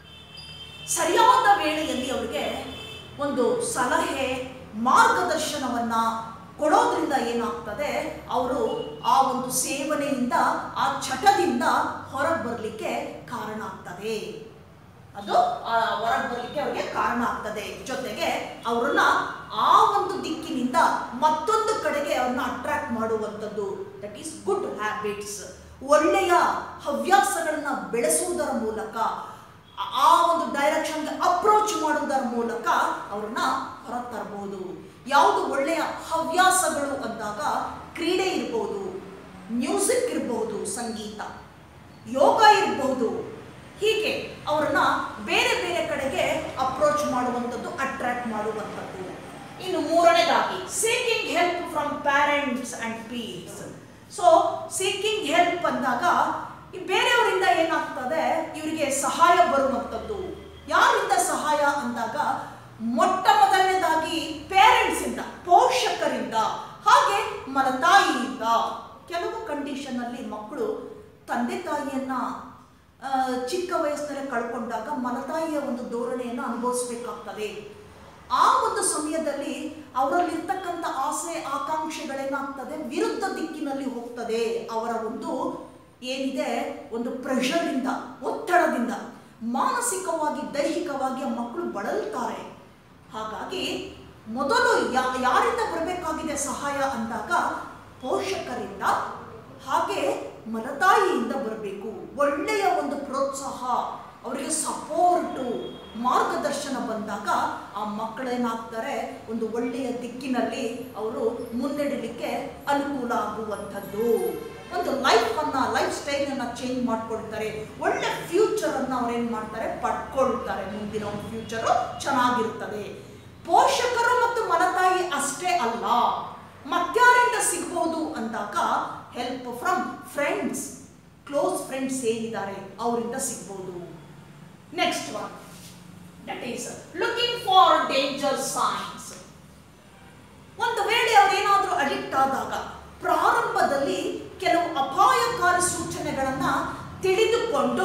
ಸರಿಯಾದ ವೇಳೆಯಲ್ಲಿ ಅವರಿಗೆ ಒಂದು ಸಲಹೆ ಮಾರ್ಗದರ್ಶನವನ್ನ ಕೊಡೋದ್ರಿಂದ ಏನಾಗ್ತದೆ ಅವರು ಆ ಒಂದು ಸೇವನೆಯಿಂದ ಆ ಚಟದಿಂದ ಹೊರಗೆ ಬರಲಿಕ್ಕೆ ಕಾರಣ ಆಗ್ತದೆ ಅದು ಹೊರಗೆ ಬರಲಿಕ್ಕೆ ಅವರಿಗೆ ಕಾರಣ ಆಗ್ತದೆ ಜೊತೆಗೆ ಅವರನ್ನ ಆ ಒಂದು ದಿಕ್ಕಿನಿಂದ ಮತ್ತೊಂದು ಕಡೆಗೆ ಅವ್ರನ್ನ ಅಟ್ರಾಕ್ಟ್ ಮಾಡುವಂಥದ್ದು ದಟ್ ಈಸ್ ಗುಡ್ ಹ್ಯಾಬಿಟ್ಸ್ ಒಳ್ಳೆಯ ಹವ್ಯಾಸಗಳನ್ನ ಬೆಳೆಸುವುದರ ಮೂಲಕ ಆ ಒಂದು ಡೈರೆಕ್ಷನ್ಗೆ ಅಪ್ರೋಚ್ ಮಾಡುವುದರ ಮೂಲಕ ಅವ್ರನ್ನ ಹೊರತರಬಹುದು ಯಾವುದು ಒಳ್ಳೆಯ ಹವ್ಯಾಸಗಳು ಅಂದಾಗ ಕ್ರೀಡೆ ಇರ್ಬೋದು ಮ್ಯೂಸಿಕ್ ಇರಬಹುದು ಸಂಗೀತ ಯೋಗ ಇರಬಹುದು ಹೀಗೆ ಅವರನ್ನ ಬೇರೆ ಬೇರೆ ಕಡೆಗೆ ಅಪ್ರೋಚ್ ಮಾಡುವಂಥದ್ದು ಅಟ್ರಾಕ್ಟ್ ಮಾಡುವಂಥದ್ದು ಇನ್ನು ಮೂರನೇದಾಗಿ seeking help from parents and peers so seeking help ಅಂದಾಗ ಈ ಬೇರೆಯವರಿಂದ ಏನಾಗ್ತದೆ ಇವರಿಗೆ ಸಹಾಯ ಬರುವಂಥದ್ದು ಯಾರಿಂದ ಸಹಾಯ ಅಂದಾಗ ಮೊಟ್ಟ ಮೊದಲನೇದಾಗಿ ಪೇರೆಂಟ್ಸ್ ಇಂದ ಪೋಷಕರಿಂದ ಹಾಗೆ ಮಲತಾಯಿಯಿಂದ ಕೆಲವು ಕಂಡೀಷನ್ ಅಲ್ಲಿ ಮಕ್ಕಳು ತಂದೆ ತಾಯಿಯನ್ನ ಆ, ಚಿಕ್ಕ ವಯಸ್ಸಿನಲ್ಲೇ ಕಳ್ಕೊಂಡಾಗ ಮಲತಾಯಿಯ ಒಂದು ಧೋರಣೆಯನ್ನು ಅನುಭವಿಸ್ಬೇಕಾಗ್ತದೆ ಆ ಒಂದು ಸಮಯದಲ್ಲಿ ಅವರಲ್ಲಿರ್ತಕ್ಕಂಥ ಆಸೆ ಆಕಾಂಕ್ಷೆಗಳೇನಾಗ್ತದೆ ವಿರುದ್ಧ ದಿಕ್ಕಿನಲ್ಲಿ ಹೋಗ್ತದೆ ಅವರ ಒಂದು ಏನಿದೆ ಒಂದು ಪ್ರೆಷರಿಂದ ಒತ್ತಡದಿಂದ ಮಾನಸಿಕವಾಗಿ ದೈಹಿಕವಾಗಿ ಆ ಮಕ್ಕಳು ಬಳಲ್ತಾರೆ ಹಾಗಾಗಿ ಮೊದಲು ಯಾ ಯಾರಿಂದ ಬರಬೇಕಾಗಿದೆ ಸಹಾಯ ಅಂದಾಗ ಪೋಷಕರಿಂದ ಹಾಗೆ ಮಲತಾಯಿಯಿಂದ ಬರಬೇಕು ಒಳ್ಳೆಯ ಒಂದು ಪ್ರೋತ್ಸಾಹ ಅವರಿಗೆ ಸಪೋರ್ಟು ಮಾರ್ಗದರ್ಶನ ಬಂದಾಗ ಆ ಮಕ್ಕಳೇನಾಗ್ತಾರೆ ಒಂದು ಒಳ್ಳೆಯ ದಿಕ್ಕಿನಲ್ಲಿ ಅವರು ಮುನ್ನಡೆಯಲಿಕ್ಕೆ ಅನುಕೂಲ ಆಗುವಂಥದ್ದು ಒಂದು ಲೈಫ್ ಅನ್ನ ಲೈಫ್ ಸ್ಟೈಲ್ ಅನ್ನ ಚೇಂಜ್ ಮಾಡ್ಕೊಳ್ತಾರೆ ಒಳ್ಳೆ ಫ್ಯೂಚರ್ ಅನ್ನ ಅವ್ರೇನ್ ಮಾಡ್ತಾರೆ ಪಡ್ಕೊಳ್ತಾರೆ ಮುಂದಿನ ಒಂದು ಫ್ಯೂಚರ್ ಚೆನ್ನಾಗಿರ್ತದೆ ಪೋಷಕರು ಮತ್ತು ಮಲತಾಯಿ ಅಷ್ಟೇ ಅಲ್ಲ ಮತ್ಯಾರಿಂದ ಸಿಗ್ಬೋದು ಅಂದಾಗ help from friends close friends ಏನಿದ್ದಾರೆ ಅವರಿಂದ ಸಿಗ್ಬೋದು next one that is looking for danger signs ಒಂದು ವೇಳೆ ಅವರೇನಾದರೂ ಅಡಿಕ್ಟ್ ಆದಾಗ ಪ್ರಾರಂಭದಲ್ಲಿ ಕೆಲವು ಅಪಾಯಕಾರಿ ಸೂಚನೆಗಳನ್ನ ತಿಳಿದುಕೊಂಡು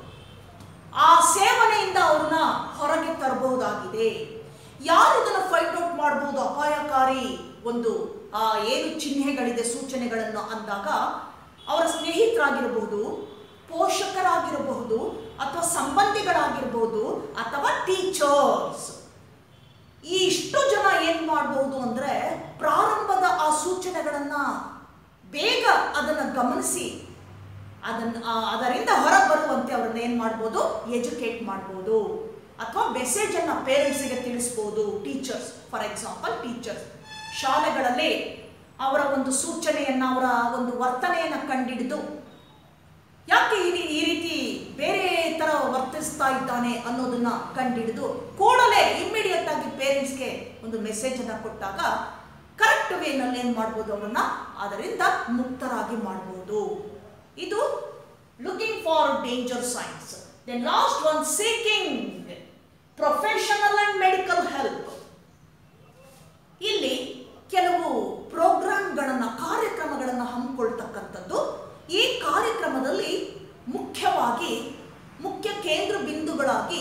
ಆ ಸೇವನೆಯಿಂದ ಅವ್ರನ್ನ ಹೊರಗೆ ತರಬಹುದಾಗಿದೆ ಯಾರು ಇದನ್ನು ಫೈಂಡ್ ಔಟ್ ಮಾಡಬಹುದು ಅಪಾಯಕಾರಿ ಒಂದು ಆ ಏನು ಚಿಹ್ನೆಗಳಿದೆ ಸೂಚನೆಗಳನ್ನು ಅಂದಾಗ ಅವರ ಸ್ನೇಹಿತರಾಗಿರಬಹುದು ಪೋಷಕರಾಗಿರಬಹುದು ಅಥವಾ ಸಂಬಂಧಿಗಳಾಗಿರಬಹುದು ಅಥವಾ ಟೀಚರ್ಸ್ ಈ ಇಷ್ಟು ಜನ ಏನ್ ಮಾಡಬಹುದು ಅಂದ್ರೆ ಪ್ರಾರಂಭದ ಆ ಸೂಚನೆಗಳನ್ನ ಬೇಗ ಅದನ್ನ ಗಮನಿಸಿ ಅದನ್ನ ಆ, ಅದರಿಂದ ಹೊರ ಬರುವಂತೆ ಅವ್ರನ್ನ ಏನ್ ಮಾಡ್ಬೋದು ಎಜುಕೇಟ್ ಮಾಡ್ಬೋದು ಅಥವಾ ಮೆಸೇಜ್ ಅನ್ನ ಪೇರೆಂಟ್ಸಿಗೆ ತಿಳಿಸ್ಬೋದು ಟೀಚರ್ಸ್ ಫಾರ್ ಎಕ್ಸಾಂಪಲ್ ಟೀಚರ್ಸ್ ಶಾಲೆಗಳಲ್ಲಿ ಅವರ ಒಂದು ಸೂಚನೆಯನ್ನ ಅವರ ಒಂದು ವರ್ತನೆಯನ್ನ ಕಂಡಿಡಿದು ಯಾಕೆ ಈ ರೀ- ಈ ರೀತಿ ಬೇರೆ ತರ ವರ್ತಿಸ್ತಾ ಇದ್ದಾನೆ ಅನ್ನೋದನ್ನ ಕಂಡಿಡಿದು ಕೂಡಲೇ ಇಮ್ಮಿಡಿಯೇಟ್ ಆಗಿ ಪೇರೆಂಟ್ಸ್ಗೆ ಒಂದು ಮೆಸೇಜ್ ಅನ್ನ ಕೊಟ್ಟಾಗ ಕರೆಕ್ಟ್ ವೇನಲ್ಲಿ ಏನ್ ಮಾಡ್ಬೋದು ಅವರನ್ನ ಅದರಿಂದ ಮುಕ್ತರಾಗಿ ಮಾಡ್ಬೋದು ಇದು looking for danger signs then last one seeking professional and medical help ಇಲ್ಲಿ ಕೆಲವು ಪ್ರೋಗ್ರಾಮ್ಗಳನ್ನ ಕಾರ್ಯಕ್ರಮಗಳನ್ನು ಹಮ್ಮಿಕೊಳ್ತಕ್ಕಂಥದ್ದು ಈ ಕಾರ್ಯಕ್ರಮದಲ್ಲಿ ಮುಖ್ಯವಾಗಿ ಮುಖ್ಯ ಕೇಂದ್ರ ಬಿಂದುಗಳಾಗಿ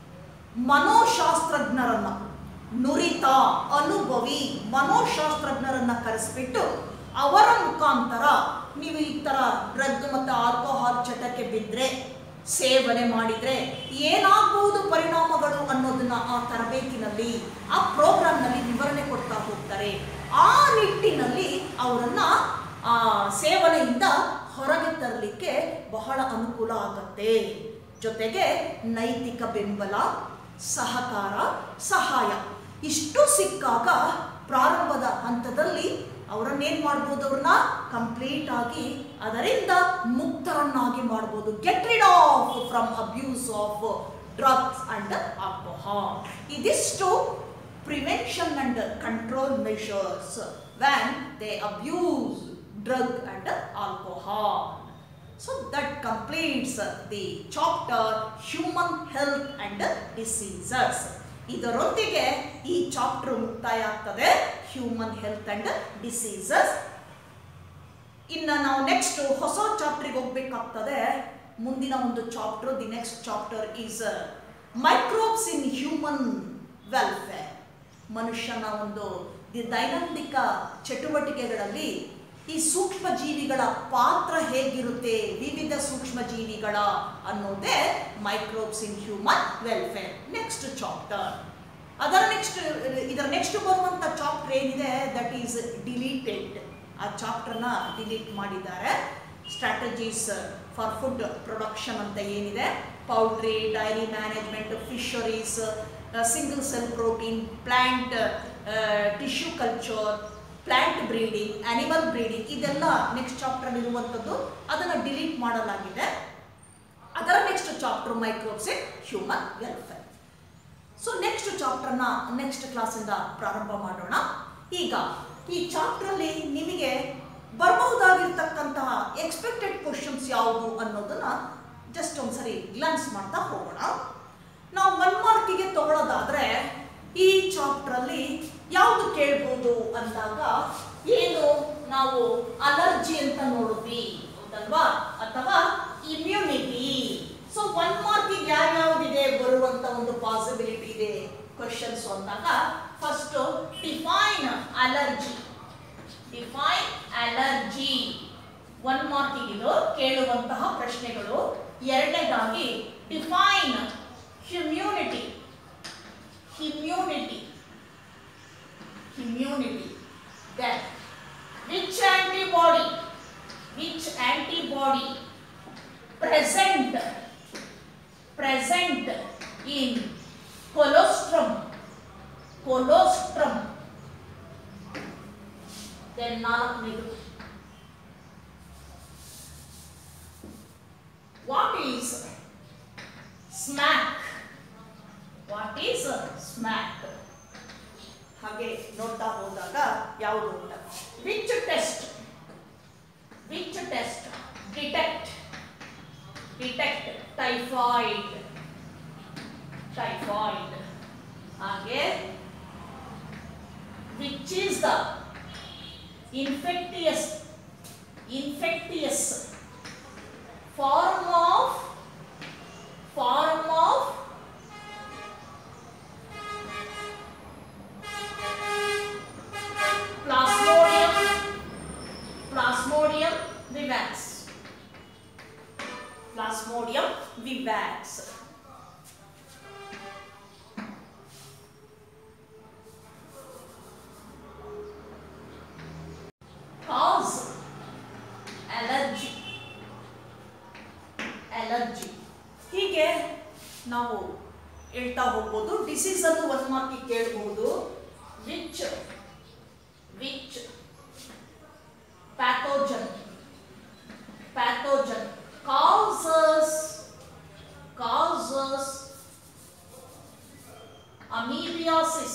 ಮನೋಶಾಸ್ತ್ರಜ್ಞರನ್ನ ನುರಿತ ಅನುಭವಿ ಮನೋಶಾಸ್ತ್ರಜ್ಞರನ್ನ ಕರೆಸ್ಬಿಟ್ಟು ಅವರ ಮುಖಾಂತರ ನೀವು ಈ ತರ ಡ್ರಗ್ ಮತ್ತು ಆಲ್ಕೋಹಾಲ್ ಚಟಕ್ಕೆ ಬಿದ್ದರೆ ಸೇವನೆ ಮಾಡಿದ್ರೆ ಏನಾಗಬಹುದು ಪರಿಣಾಮಗಳು ಅನ್ನೋದನ್ನ ಆ ತರಬೇತಿನಲ್ಲಿ ಆ ಪ್ರೋಗ್ರಾಮ್ನಲ್ಲಿ ವಿವರಣೆ ಕೊಡ್ತಾ ಹೋಗ್ತಾರೆ ಆ ನಿಟ್ಟಿನಲ್ಲಿ ಅವರನ್ನ ಆ ಸೇವನೆಯಿಂದ ಹೊರಗೆ ತರಲಿಕ್ಕೆ ಬಹಳ ಅನುಕೂಲ ಆಗತ್ತೆ ಜೊತೆಗೆ ನೈತಿಕ ಬೆಂಬಲ ಸಹಕಾರ ಸಹಾಯ ಇಷ್ಟು ಸಿಕ್ಕಾಗ ಪ್ರಾರಂಭದ ಹಂತದಲ್ಲಿ ಅವರನ್ನೇನ್ ಮಾಡ್ಬೋದು ಅವ್ರನ್ನ ಕಂಪ್ಲೀಟ್ ಆಗಿ ಅದರಿಂದ ಮುಕ್ತರನ್ನಾಗಿ ಮಾಡ್ಬೋದು get rid of from abuse of drugs and alcohol. ಇದಿಷ್ಟು prevention and control measures when they abuse drug and alcohol so that completes the chapter human health and diseases ಇದರೊಂದಿಗೆ ಈ ಚಾಪ್ಟರ್ ಮುಕ್ತಾಯ ಆಗ್ತದೆ ಹ್ಯೂಮನ್ ಹೆಲ್ತ್ ಅಂಡ್ ಡಿಸೀಸಸ್ ಇನ್ನು ನಾವು next ಹೊಸ ಚಾಪ್ಟ್ರಿಗೆ ಹೋಗ್ಬೇಕಾಗ್ತದೆ ಮುಂದಿನ ಒಂದು chapter the next chapter is microbes in human welfare ಮನುಷ್ಯನ ಒಂದು ದಿ ದೈನಂದಿಕ ಚಟುವಟಿಕೆಗಳಲ್ಲಿ ಈ ಸೂಕ್ಷ್ಮ ಜೀವಿಗಳ ಪಾತ್ರ ಹೇಗಿರುತ್ತೆ ವಿವಿಧ ಸೂಕ್ಷ್ಮ ಜೀವಿಗಳ ಅನ್ನೋದೇ microbes in human welfare next chapter ಅದರ ನೆಕ್ಸ್ಟ್ ಇದರ ನೆಕ್ಸ್ಟ್ ಬರುವಂಥ ಚಾಪ್ಟರ್ ಏನಿದೆ ದಟ್ ಈಸ್ ಡಿಲೀಟೆಡ್ ಆ ಚಾಪ್ಟರ್ನ ಡಿಲೀಟ್ ಮಾಡಿದ್ದಾರೆ ಸ್ಟ್ರಾಟಜೀಸ್ ಫಾರ್ ಫುಡ್ ಪ್ರೊಡಕ್ಷನ್ ಅಂತ ಏನಿದೆ poultry dairy management fisheries single cell protein plant tissue culture plant breeding animal breeding ಇದೆಲ್ಲ ನೆಕ್ಸ್ಟ್ ಚಾಪ್ಟರ್ ಇರುವಂಥದ್ದು ಅದನ್ನು ಡಿಲೀಟ್ ಮಾಡಲಾಗಿದೆ ಅದರ next chapter microbes in human welfare so next ಚಾಪ್ಟರ್ನ ನೆಕ್ಸ್ಟ್ ಕ್ಲಾಸಿಂದ ಪ್ರಾರಂಭ ಮಾಡೋಣ ಈಗ ಈ ಚಾಪ್ಟ್ರಲ್ಲಿ ನಿಮಗೆ ಬರಬಹುದಾಗಿರ್ತಕ್ಕಂತಹ ಎಕ್ಸ್ಪೆಕ್ಟೆಡ್ ಕ್ವಶನ್ಸ್ ಯಾವುದು ಅನ್ನೋದನ್ನ ಜಸ್ಟ್ ಒಂದ್ಸರಿ ಗ್ಲಾನ್ಸ್ ಮಾಡ್ತಾ ಹೋಗೋಣ ನಾವು ಒನ್ ಮಾರ್ಕಿಗೆ ತಗೊಳ್ಳೋದಾದ್ರೆ ಈ ಚಾಪ್ಟ್ರಲ್ಲಿ ಯಾವುದು ಕೇಳ್ಬೋದು ಅಂದಾಗ ಏನು ನಾವು ಅಲರ್ಜಿ ಅಂತ ನೋಡಿದ್ವಿ ಹೌದಲ್ವಾ ಅಥವಾ ಇಮ್ಯುನಿಟಿ ಸೊ ಒನ್ ಮಾರ್ಕಿಗೆ ಯಾವ್ಯಾವ್ದಿದೆ ಬರುವಂತ ಒಂದು ಪಾಸಿಬಿಲಿಟಿ ಇದೆ ಕ್ವಶನ್ಸ್ ಅಂದಾಗ first define allergy define allergy one ಮಾರ್ಕಿಗೆ ಇದು ಕೇಳುವಂತಹ ಪ್ರಶ್ನೆಗಳು ಎರಡನೇದಾಗಿ define immunity immunity immunity then which antibody which antibody present present in colostrum colostrum then ನಾಲ್ಕನೇದು what is smack what is smack ಹಾಗೆ ನೋಡ್ತಾ ಹೋದಾಗ ಯಾವುದು ಅಂತ which test which test detect detect typhoid typhoid ಹಾಗೆ which is the infectious infectious form of form of Plasmodium Plasmodium vivax Plasmodium vivax. Cause allergy. Allergy. ಹೀಗೆ ನಾವು ಹೇಳ್ತಾ ಹೋಗ್ಬೋದು ಡಿಸೀಸ್ ಅನ್ನು ಒಂದು ಮಾರ್ಕಿಗೆ ಕೇಳಬಹುದು which which pathogen pathogen causes causes amoebiasis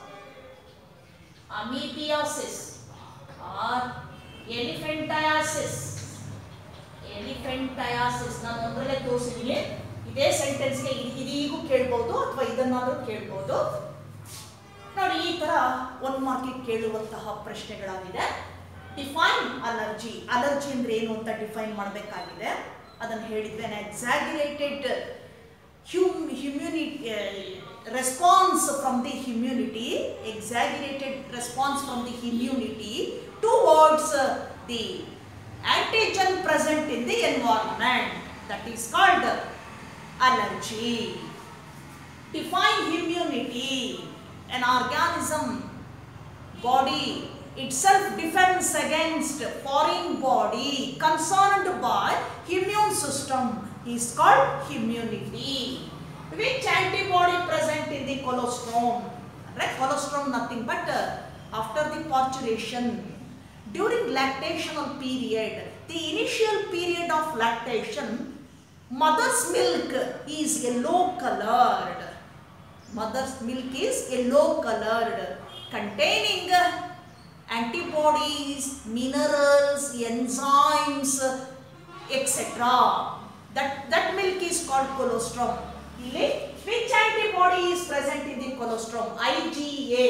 amoebiasis or elephantiasis elephantiasis ನಾನು ಒಂದರಲ್ಲೇ ತೋರಿಸಿದ್ದೀನಿ ಇದೇ ಸೆಂಟೆನ್ಸ್ಗೆ ಇದೀಗೂ ಕೇಳ್ಬೋದು ಅಥವಾ ಇದನ್ನಾದರೂ ಕೇಳ್ಬೋದು ನೋಡಿ ಈ ಥರ ಒಂದು ಮಾರ್ಕಿಗೆ ಕೇಳುವಂತಹ ಪ್ರಶ್ನೆಗಳಾಗಿದೆ ಡಿಫೈನ್ ಅಲರ್ಜಿ ಅಲರ್ಜಿ ಅಂದ್ರೆ ಏನು ಅಂತ ಡಿಫೈನ್ ಮಾಡಬೇಕಾಗಿದೆ ಅದನ್ನು ಹೇಳಿದ್ವಿ exaggerated hum immunity response from the immunity exaggerated response from the immunity towards the antigen present in the environment that is called allergy define immunity an organism body itself defends against foreign body concerned by immune system is called immunity which antibody present in the colostrum right colostrum nothing but uh, after the parturition during lactational period the initial period of lactation mother's milk is yellow coloured mother's milk is yellow coloured containing antibodies, minerals, enzymes, etc. That, that milk is called colostrum. ಇಲ್ಲಿ which antibody is present in the colostrum? IgA.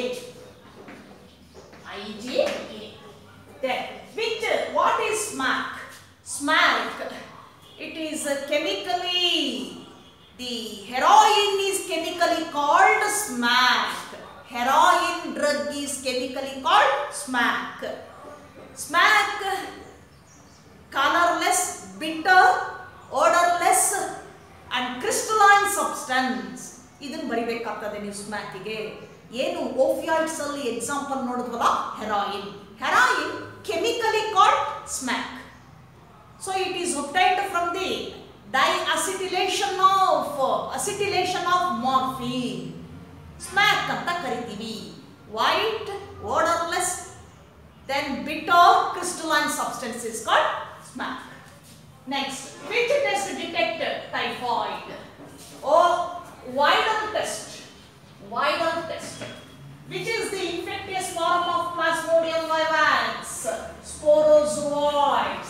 IgA. Then which what is SMAC? SMAC. It is uh, chemically the heroin is chemically called SMAC. Heroin drug is chemically called SMAC. SMAC colorless, bitter, odorless and crystalline substance. ಇದನ್ನು ಬರಿಬೇಕಾಗ್ತದೆ ನೀವು ಸ್ಮ್ಯಾಕಿಗೆ ಏನು opioids ಅಲ್ಲಿ example ನೋಡಿದ್ವಲ್ಲ heroin heroin chemically called smack so it is obtained from the diacetylation of acetylation of morphine smack ಅಂತ ಕರಿತೀವಿ white odourless then bitter crystalline substance is called smack next which test detect typhoid oh Widal test Widal test which is the infectious form of Plasmodium vivax sporozoids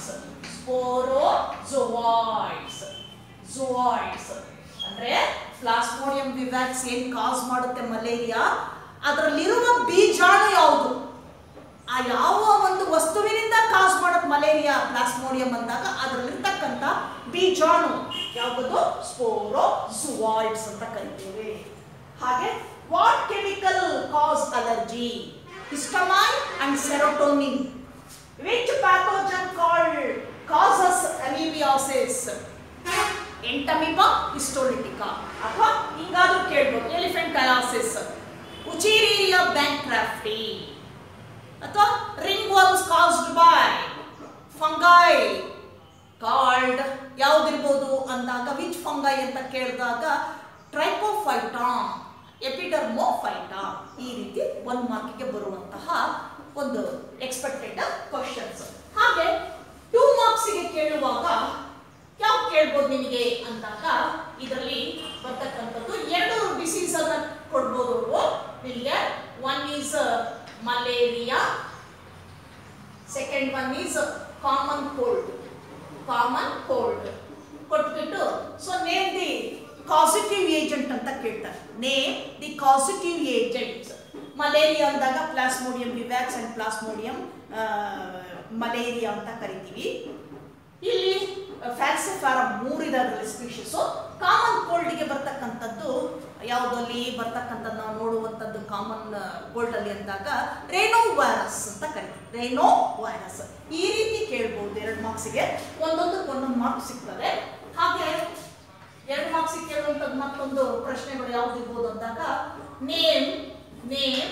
sporozoids zoids ಅಂದ್ರೆ Plasmodium vivax ಏನ್ cause ಮಾಡುತ್ತೆ malaria ಅದರಲ್ಲಿರುವ ಬೀಜಾಣು ಯಾವುದು ಆ ಯಾವ ಒಂದು ವಸ್ತುವಿನಿಂದ ಕಾಸ್ ಮಾಡೋದು ಮಲೇರಿಯಾ ಪ್ಲಾಸ್ಮೋಡಿಯಂ ಅಂದಾಗ ಅದರಲ್ಲಿರ್ತಕ್ಕಂಥ ಬೀಜಾಣು ಯಾವುದು ಸ್ಪೋರೋ ಜುವಾಯ್ಡ್ಸ್ ಅಂತ ಕರಿತೇವೆ ಹಾಗೆ what chemical cause allergy histamine and serotonin which pathogen called causes amoebiasis Entamoeba histolytica ಅಥವಾ ಹಿಂಗಾದ್ರೂ ಕೇಳ್ಬೋದು ಎಲಿಫೆಂಟ್ ಡಯಾಸಿಸ್ ಉಚಿರೀರಿಯಾ ಬ್ಯಾಂಕ್ರಾಫ್ಟಿ ಅಥವಾ ring worms caused by fungi called ಯಾವ್ದಿರ್ಬೋದು ಅಂದಾಗ ವಿಚ್ ಫಂಗೈ ಅಂತ ಕೇಳಿದಾಗ ಟ್ರೈಕೋಫೈಟಾ ಎಪಿಡರ್ಮೋಫೈಟಾ ಈ ರೀತಿ ಒಂದು ಮಾರ್ಕಿಗೆ ಬರುವಂತಹ ಒಂದು ಎಕ್ಸ್ಪೆಕ್ಟೆಡ್ ಕ್ವಶನ್ಸ್ ಹಾಗೆ ಟೂ ಮಾರ್ಕ್ಸಿಗೆ ಕೇಳುವಾಗ ಯಾವ ಕೇಳ್ಬೋದು ನಿಮಗೆ ಅಂದಾಗ ಇದರಲ್ಲಿ ಬರ್ತಕ್ಕಂಥದ್ದು ಎರಡು ಡಿಸೀಸ್ ಅನ್ನ ಕೊಡ್ಬೋದು ಅವ್ರು ನಿಮಗೆ one is malaria second one is common cold common cold ಕೊಟ್ಬಿಟ್ಟು so name the causative agent ಅಂತ ಕೇಳ್ತಾರೆ name the causative agents malaria ಅಂದಾಗ Plasmodium vivax and Plasmodium malaria ಅಂತ ಕರಿತೀವಿ ಇಲ್ಲಿ ಫ್ಯಾಲ್ಸಿಫಾರಮ್ ಮೂರಿದಾದ್ರಲ್ಲಿ ಸ್ಪೀಷಿಸು ಕಾಮನ್ ಕೋಲ್ಡ್ಗೆ ಬರ್ತಕ್ಕಂಥದ್ದು ಯಾವುದಲ್ಲಿ ಬರ್ತಕ್ಕಂಥದ್ದು ನಾವು ನೋಡುವಂಥದ್ದು ಕಾಮನ್ ಕೋಲ್ಡ್ ಅಲ್ಲಿ ಅಂದಾಗ ರೇನೋ ವೈರಸ್ ಅಂತ ಕರಿತೀವಿ ರೇನೋ ವೈರಸ್ ಈ ರೀತಿ ಕೇಳ್ಬೋದು ಎರಡು ಮಾರ್ಕ್ಸಿಗೆ ಒಂದೊಂದಕ್ಕೆ ಒಂದೊಂದು ಮಾರ್ಕ್ಸ್ ಸಿಗ್ತದೆ ಹಾಗೆ ಎರಡು ಮಾರ್ಕ್ಸಿಗೆ ಕೇಳುವಂಥದ್ದು ಮತ್ತೊಂದು ಪ್ರಶ್ನೆಗಳು ಯಾವ್ದು ಇರ್ಬೋದು ಅಂದಾಗ name name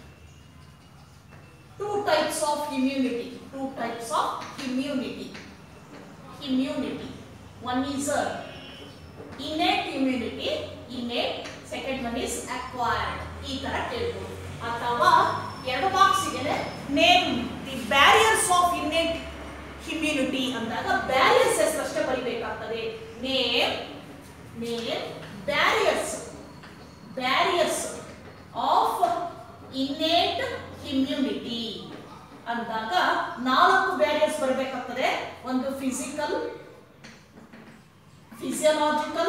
two types of immunity two types of immunity immunity. One is a innate immunity, innate. Second one is acquired. ಈ ತರ ಕೇಳ್ಬೋದು ಅಥವಾ ಎರಡು ಮಾರ್ಕ್ಸಿಗೆ name the barriers of innate immunity ಅಂದಾಗ ಬ್ಯಾರಿಯರ್ಸ್ ಹೆಸರಷ್ಟೇ ಬರಿಬೇಕಾಗ್ತದೆ name name barriers barriers of innate immunity ಅಂದಾಗ ನಾಲ್ಕು ಬ್ಯಾರಿಯರ್ಸ್ ಬರಬೇಕಾಗ್ತದೆ ಒಂದು physical physiological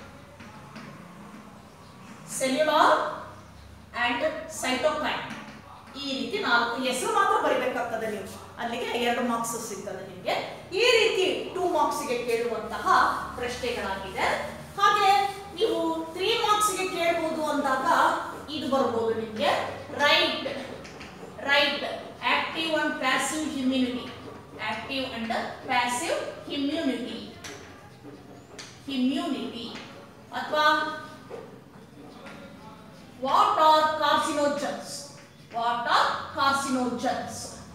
cellular and cytokine ಈ ರೀತಿ ನಾಲ್ಕು ಹೆಸರು ಮಾತ್ರ ಬರಿಬೇಕಾಗ್ತದೆ ನೀವು ಅಲ್ಲಿಗೆ ಎರಡು ಮಾರ್ಕ್ಸ್ ಸಿಗ್ತದೆ ನಿಮಗೆ ಈ ರೀತಿ ಟೂ ಮಾರ್ಕ್ಸ್ಗೆ ಕೇಳುವಂತಹ ಪ್ರಶ್ನೆಗಳಾಗಿದೆ ಹಾಗೆ ನೀವು ತ್ರೀ ಮಾರ್ಕ್ಸ್ಗೆ ಕೇಳ್ಬೋದು ಅಂದಾಗ ಇದು ಬರ್ಬೋದು ನಿಮಗೆ right right active and passive immunity active and passive immunity immunity ಅಥವಾ what are carcinogens what are carcinogens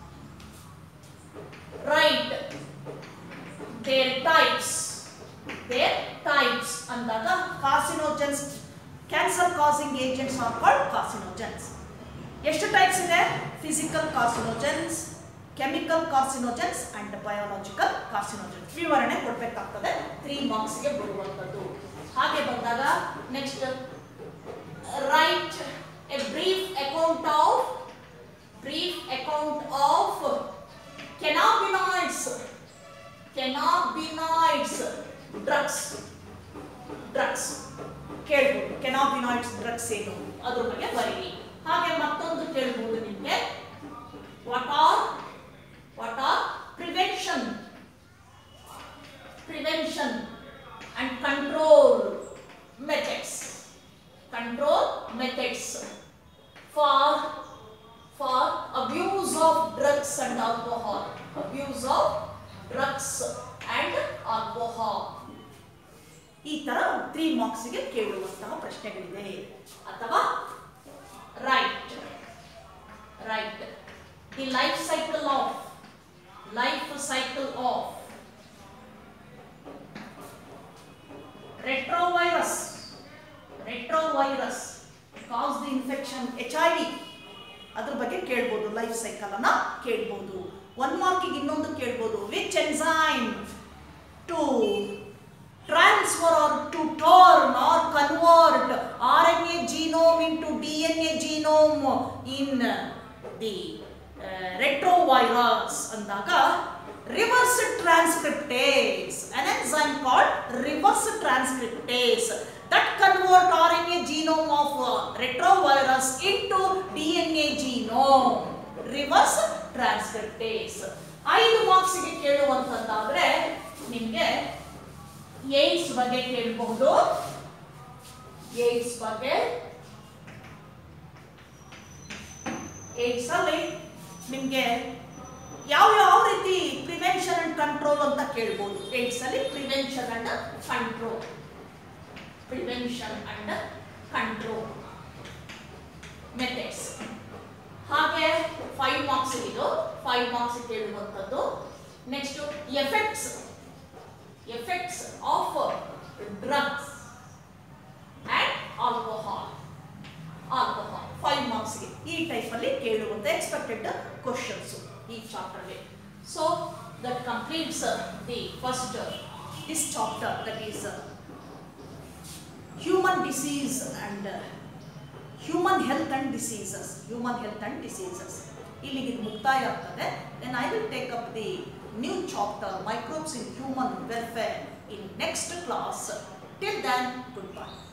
right their types their types ಅಂದಾಗ carcinogens cancer causing agents are called carcinogens ಎಷ್ಟು ಟೈಪ್ಸ್ ಇದೆ physical carcinogens chemical carcinogens and biological carcinogens ವಿವರಣೆ ಕೊಡಬೇಕಾಗ್ತದೆ three ಮಾರ್ಕ್ಸ್ಗೆ ಬರುವಂಥದ್ದು ಹಾಗೆ ಬಂದಾಗ next write a brief account of brief account of cannabinoids cannabinoids drugs drugs ಕೇಳ್ಬೋದು ಕೆನಾಬಿನಾಯ್ಡ್ಸ್ ಡ್ರಗ್ಸ್ ಏನು ಅದ್ರ ಬಗ್ಗೆ ಬರೀರಿ ಹಾಗೆ ಮತ್ತೊಂದು ಕೇಳ್ಬೋದು ನಿಮಗೆ what are what are prevention prevention and control methods control methods for for abuse of drugs and alcohol abuse of drugs and alcohol ಈ ತರ ತ್ರೀ ಮಾರ್ಕ್ಸ್ಗೆ ಕೇಳುವಂತಹ ಪ್ರಶ್ನೆಗಳಿದೆ ಅಥವಾ right right the life cycle of life cycle of retrovirus retrovirus cause the infection H I V ಅದ್ರ ಬಗ್ಗೆ ಕೇಳ್ಬೋದು life cycle ಅನ್ನ ಕೇಳ್ಬೋದು ಒನ್ ಮಾರ್ಕಿಗೆ ಇನ್ನೊಂದು ಕೇಳ್ಬೋದು which enzyme to transfer or to turn or convert R N A genome into D N A genome in the retrovirus ಅಂದಾಗ reverse transcriptase an enzyme called reverse transcriptase that convert RNA genome of uh, retrovirus into DNA genome. Reverse transcriptase. ಐದು ಮಾರ್ಕ್ಸ್ಗೆ ಕೇಳುವಂತದ್ದಾದ್ರೆ ನಿಮಗೆ AIDS ಬಗ್ಗೆ ಕೇಳಬಹುದು AIDS ಬಗ್ಗೆ AIDS ಅಲ್ಲಿ ನಿಮಗೆ ಯಾವ ಯಾವ ರೀತಿ ಪ್ರಿವೆನ್ಷನ್ ಅಂಡ್ ಕಂಟ್ರೋಲ್ ಅಂತ ಕೇಳ್ಬೋದು ಏಡ್ಸ್ ಅಲ್ಲಿ prevention and control prevention and control methods ಹಾಗೆ ಫೈವ್ ಮಾರ್ಕ್ಸ್ ಇದು ಫೈವ್ ಮಾರ್ಕ್ಸ್ ಕೇಳುವಂಥದ್ದು next effects effects of drugs and alcohol alcohol five ಮಾರ್ಕ್ಸ್ಗೆ ಈ ಟೈಪಲ್ಲಿ ಕೇಳುವಂಥ ಎಕ್ಸ್ಪೆಕ್ಟೆಡ್ ಕ್ವಶನ್ಸ್ ಈ ಚಾಪ್ಟರ್ಗೆ so that completes the first this chapter that is human disease and human health and diseases human health and diseases ಇಲ್ಲಿಗೆ ಇದು ಮುಕ್ತಾಯ ಆಗ್ತದೆ then I will take up the new chapter microbes in human welfare in next class till then good by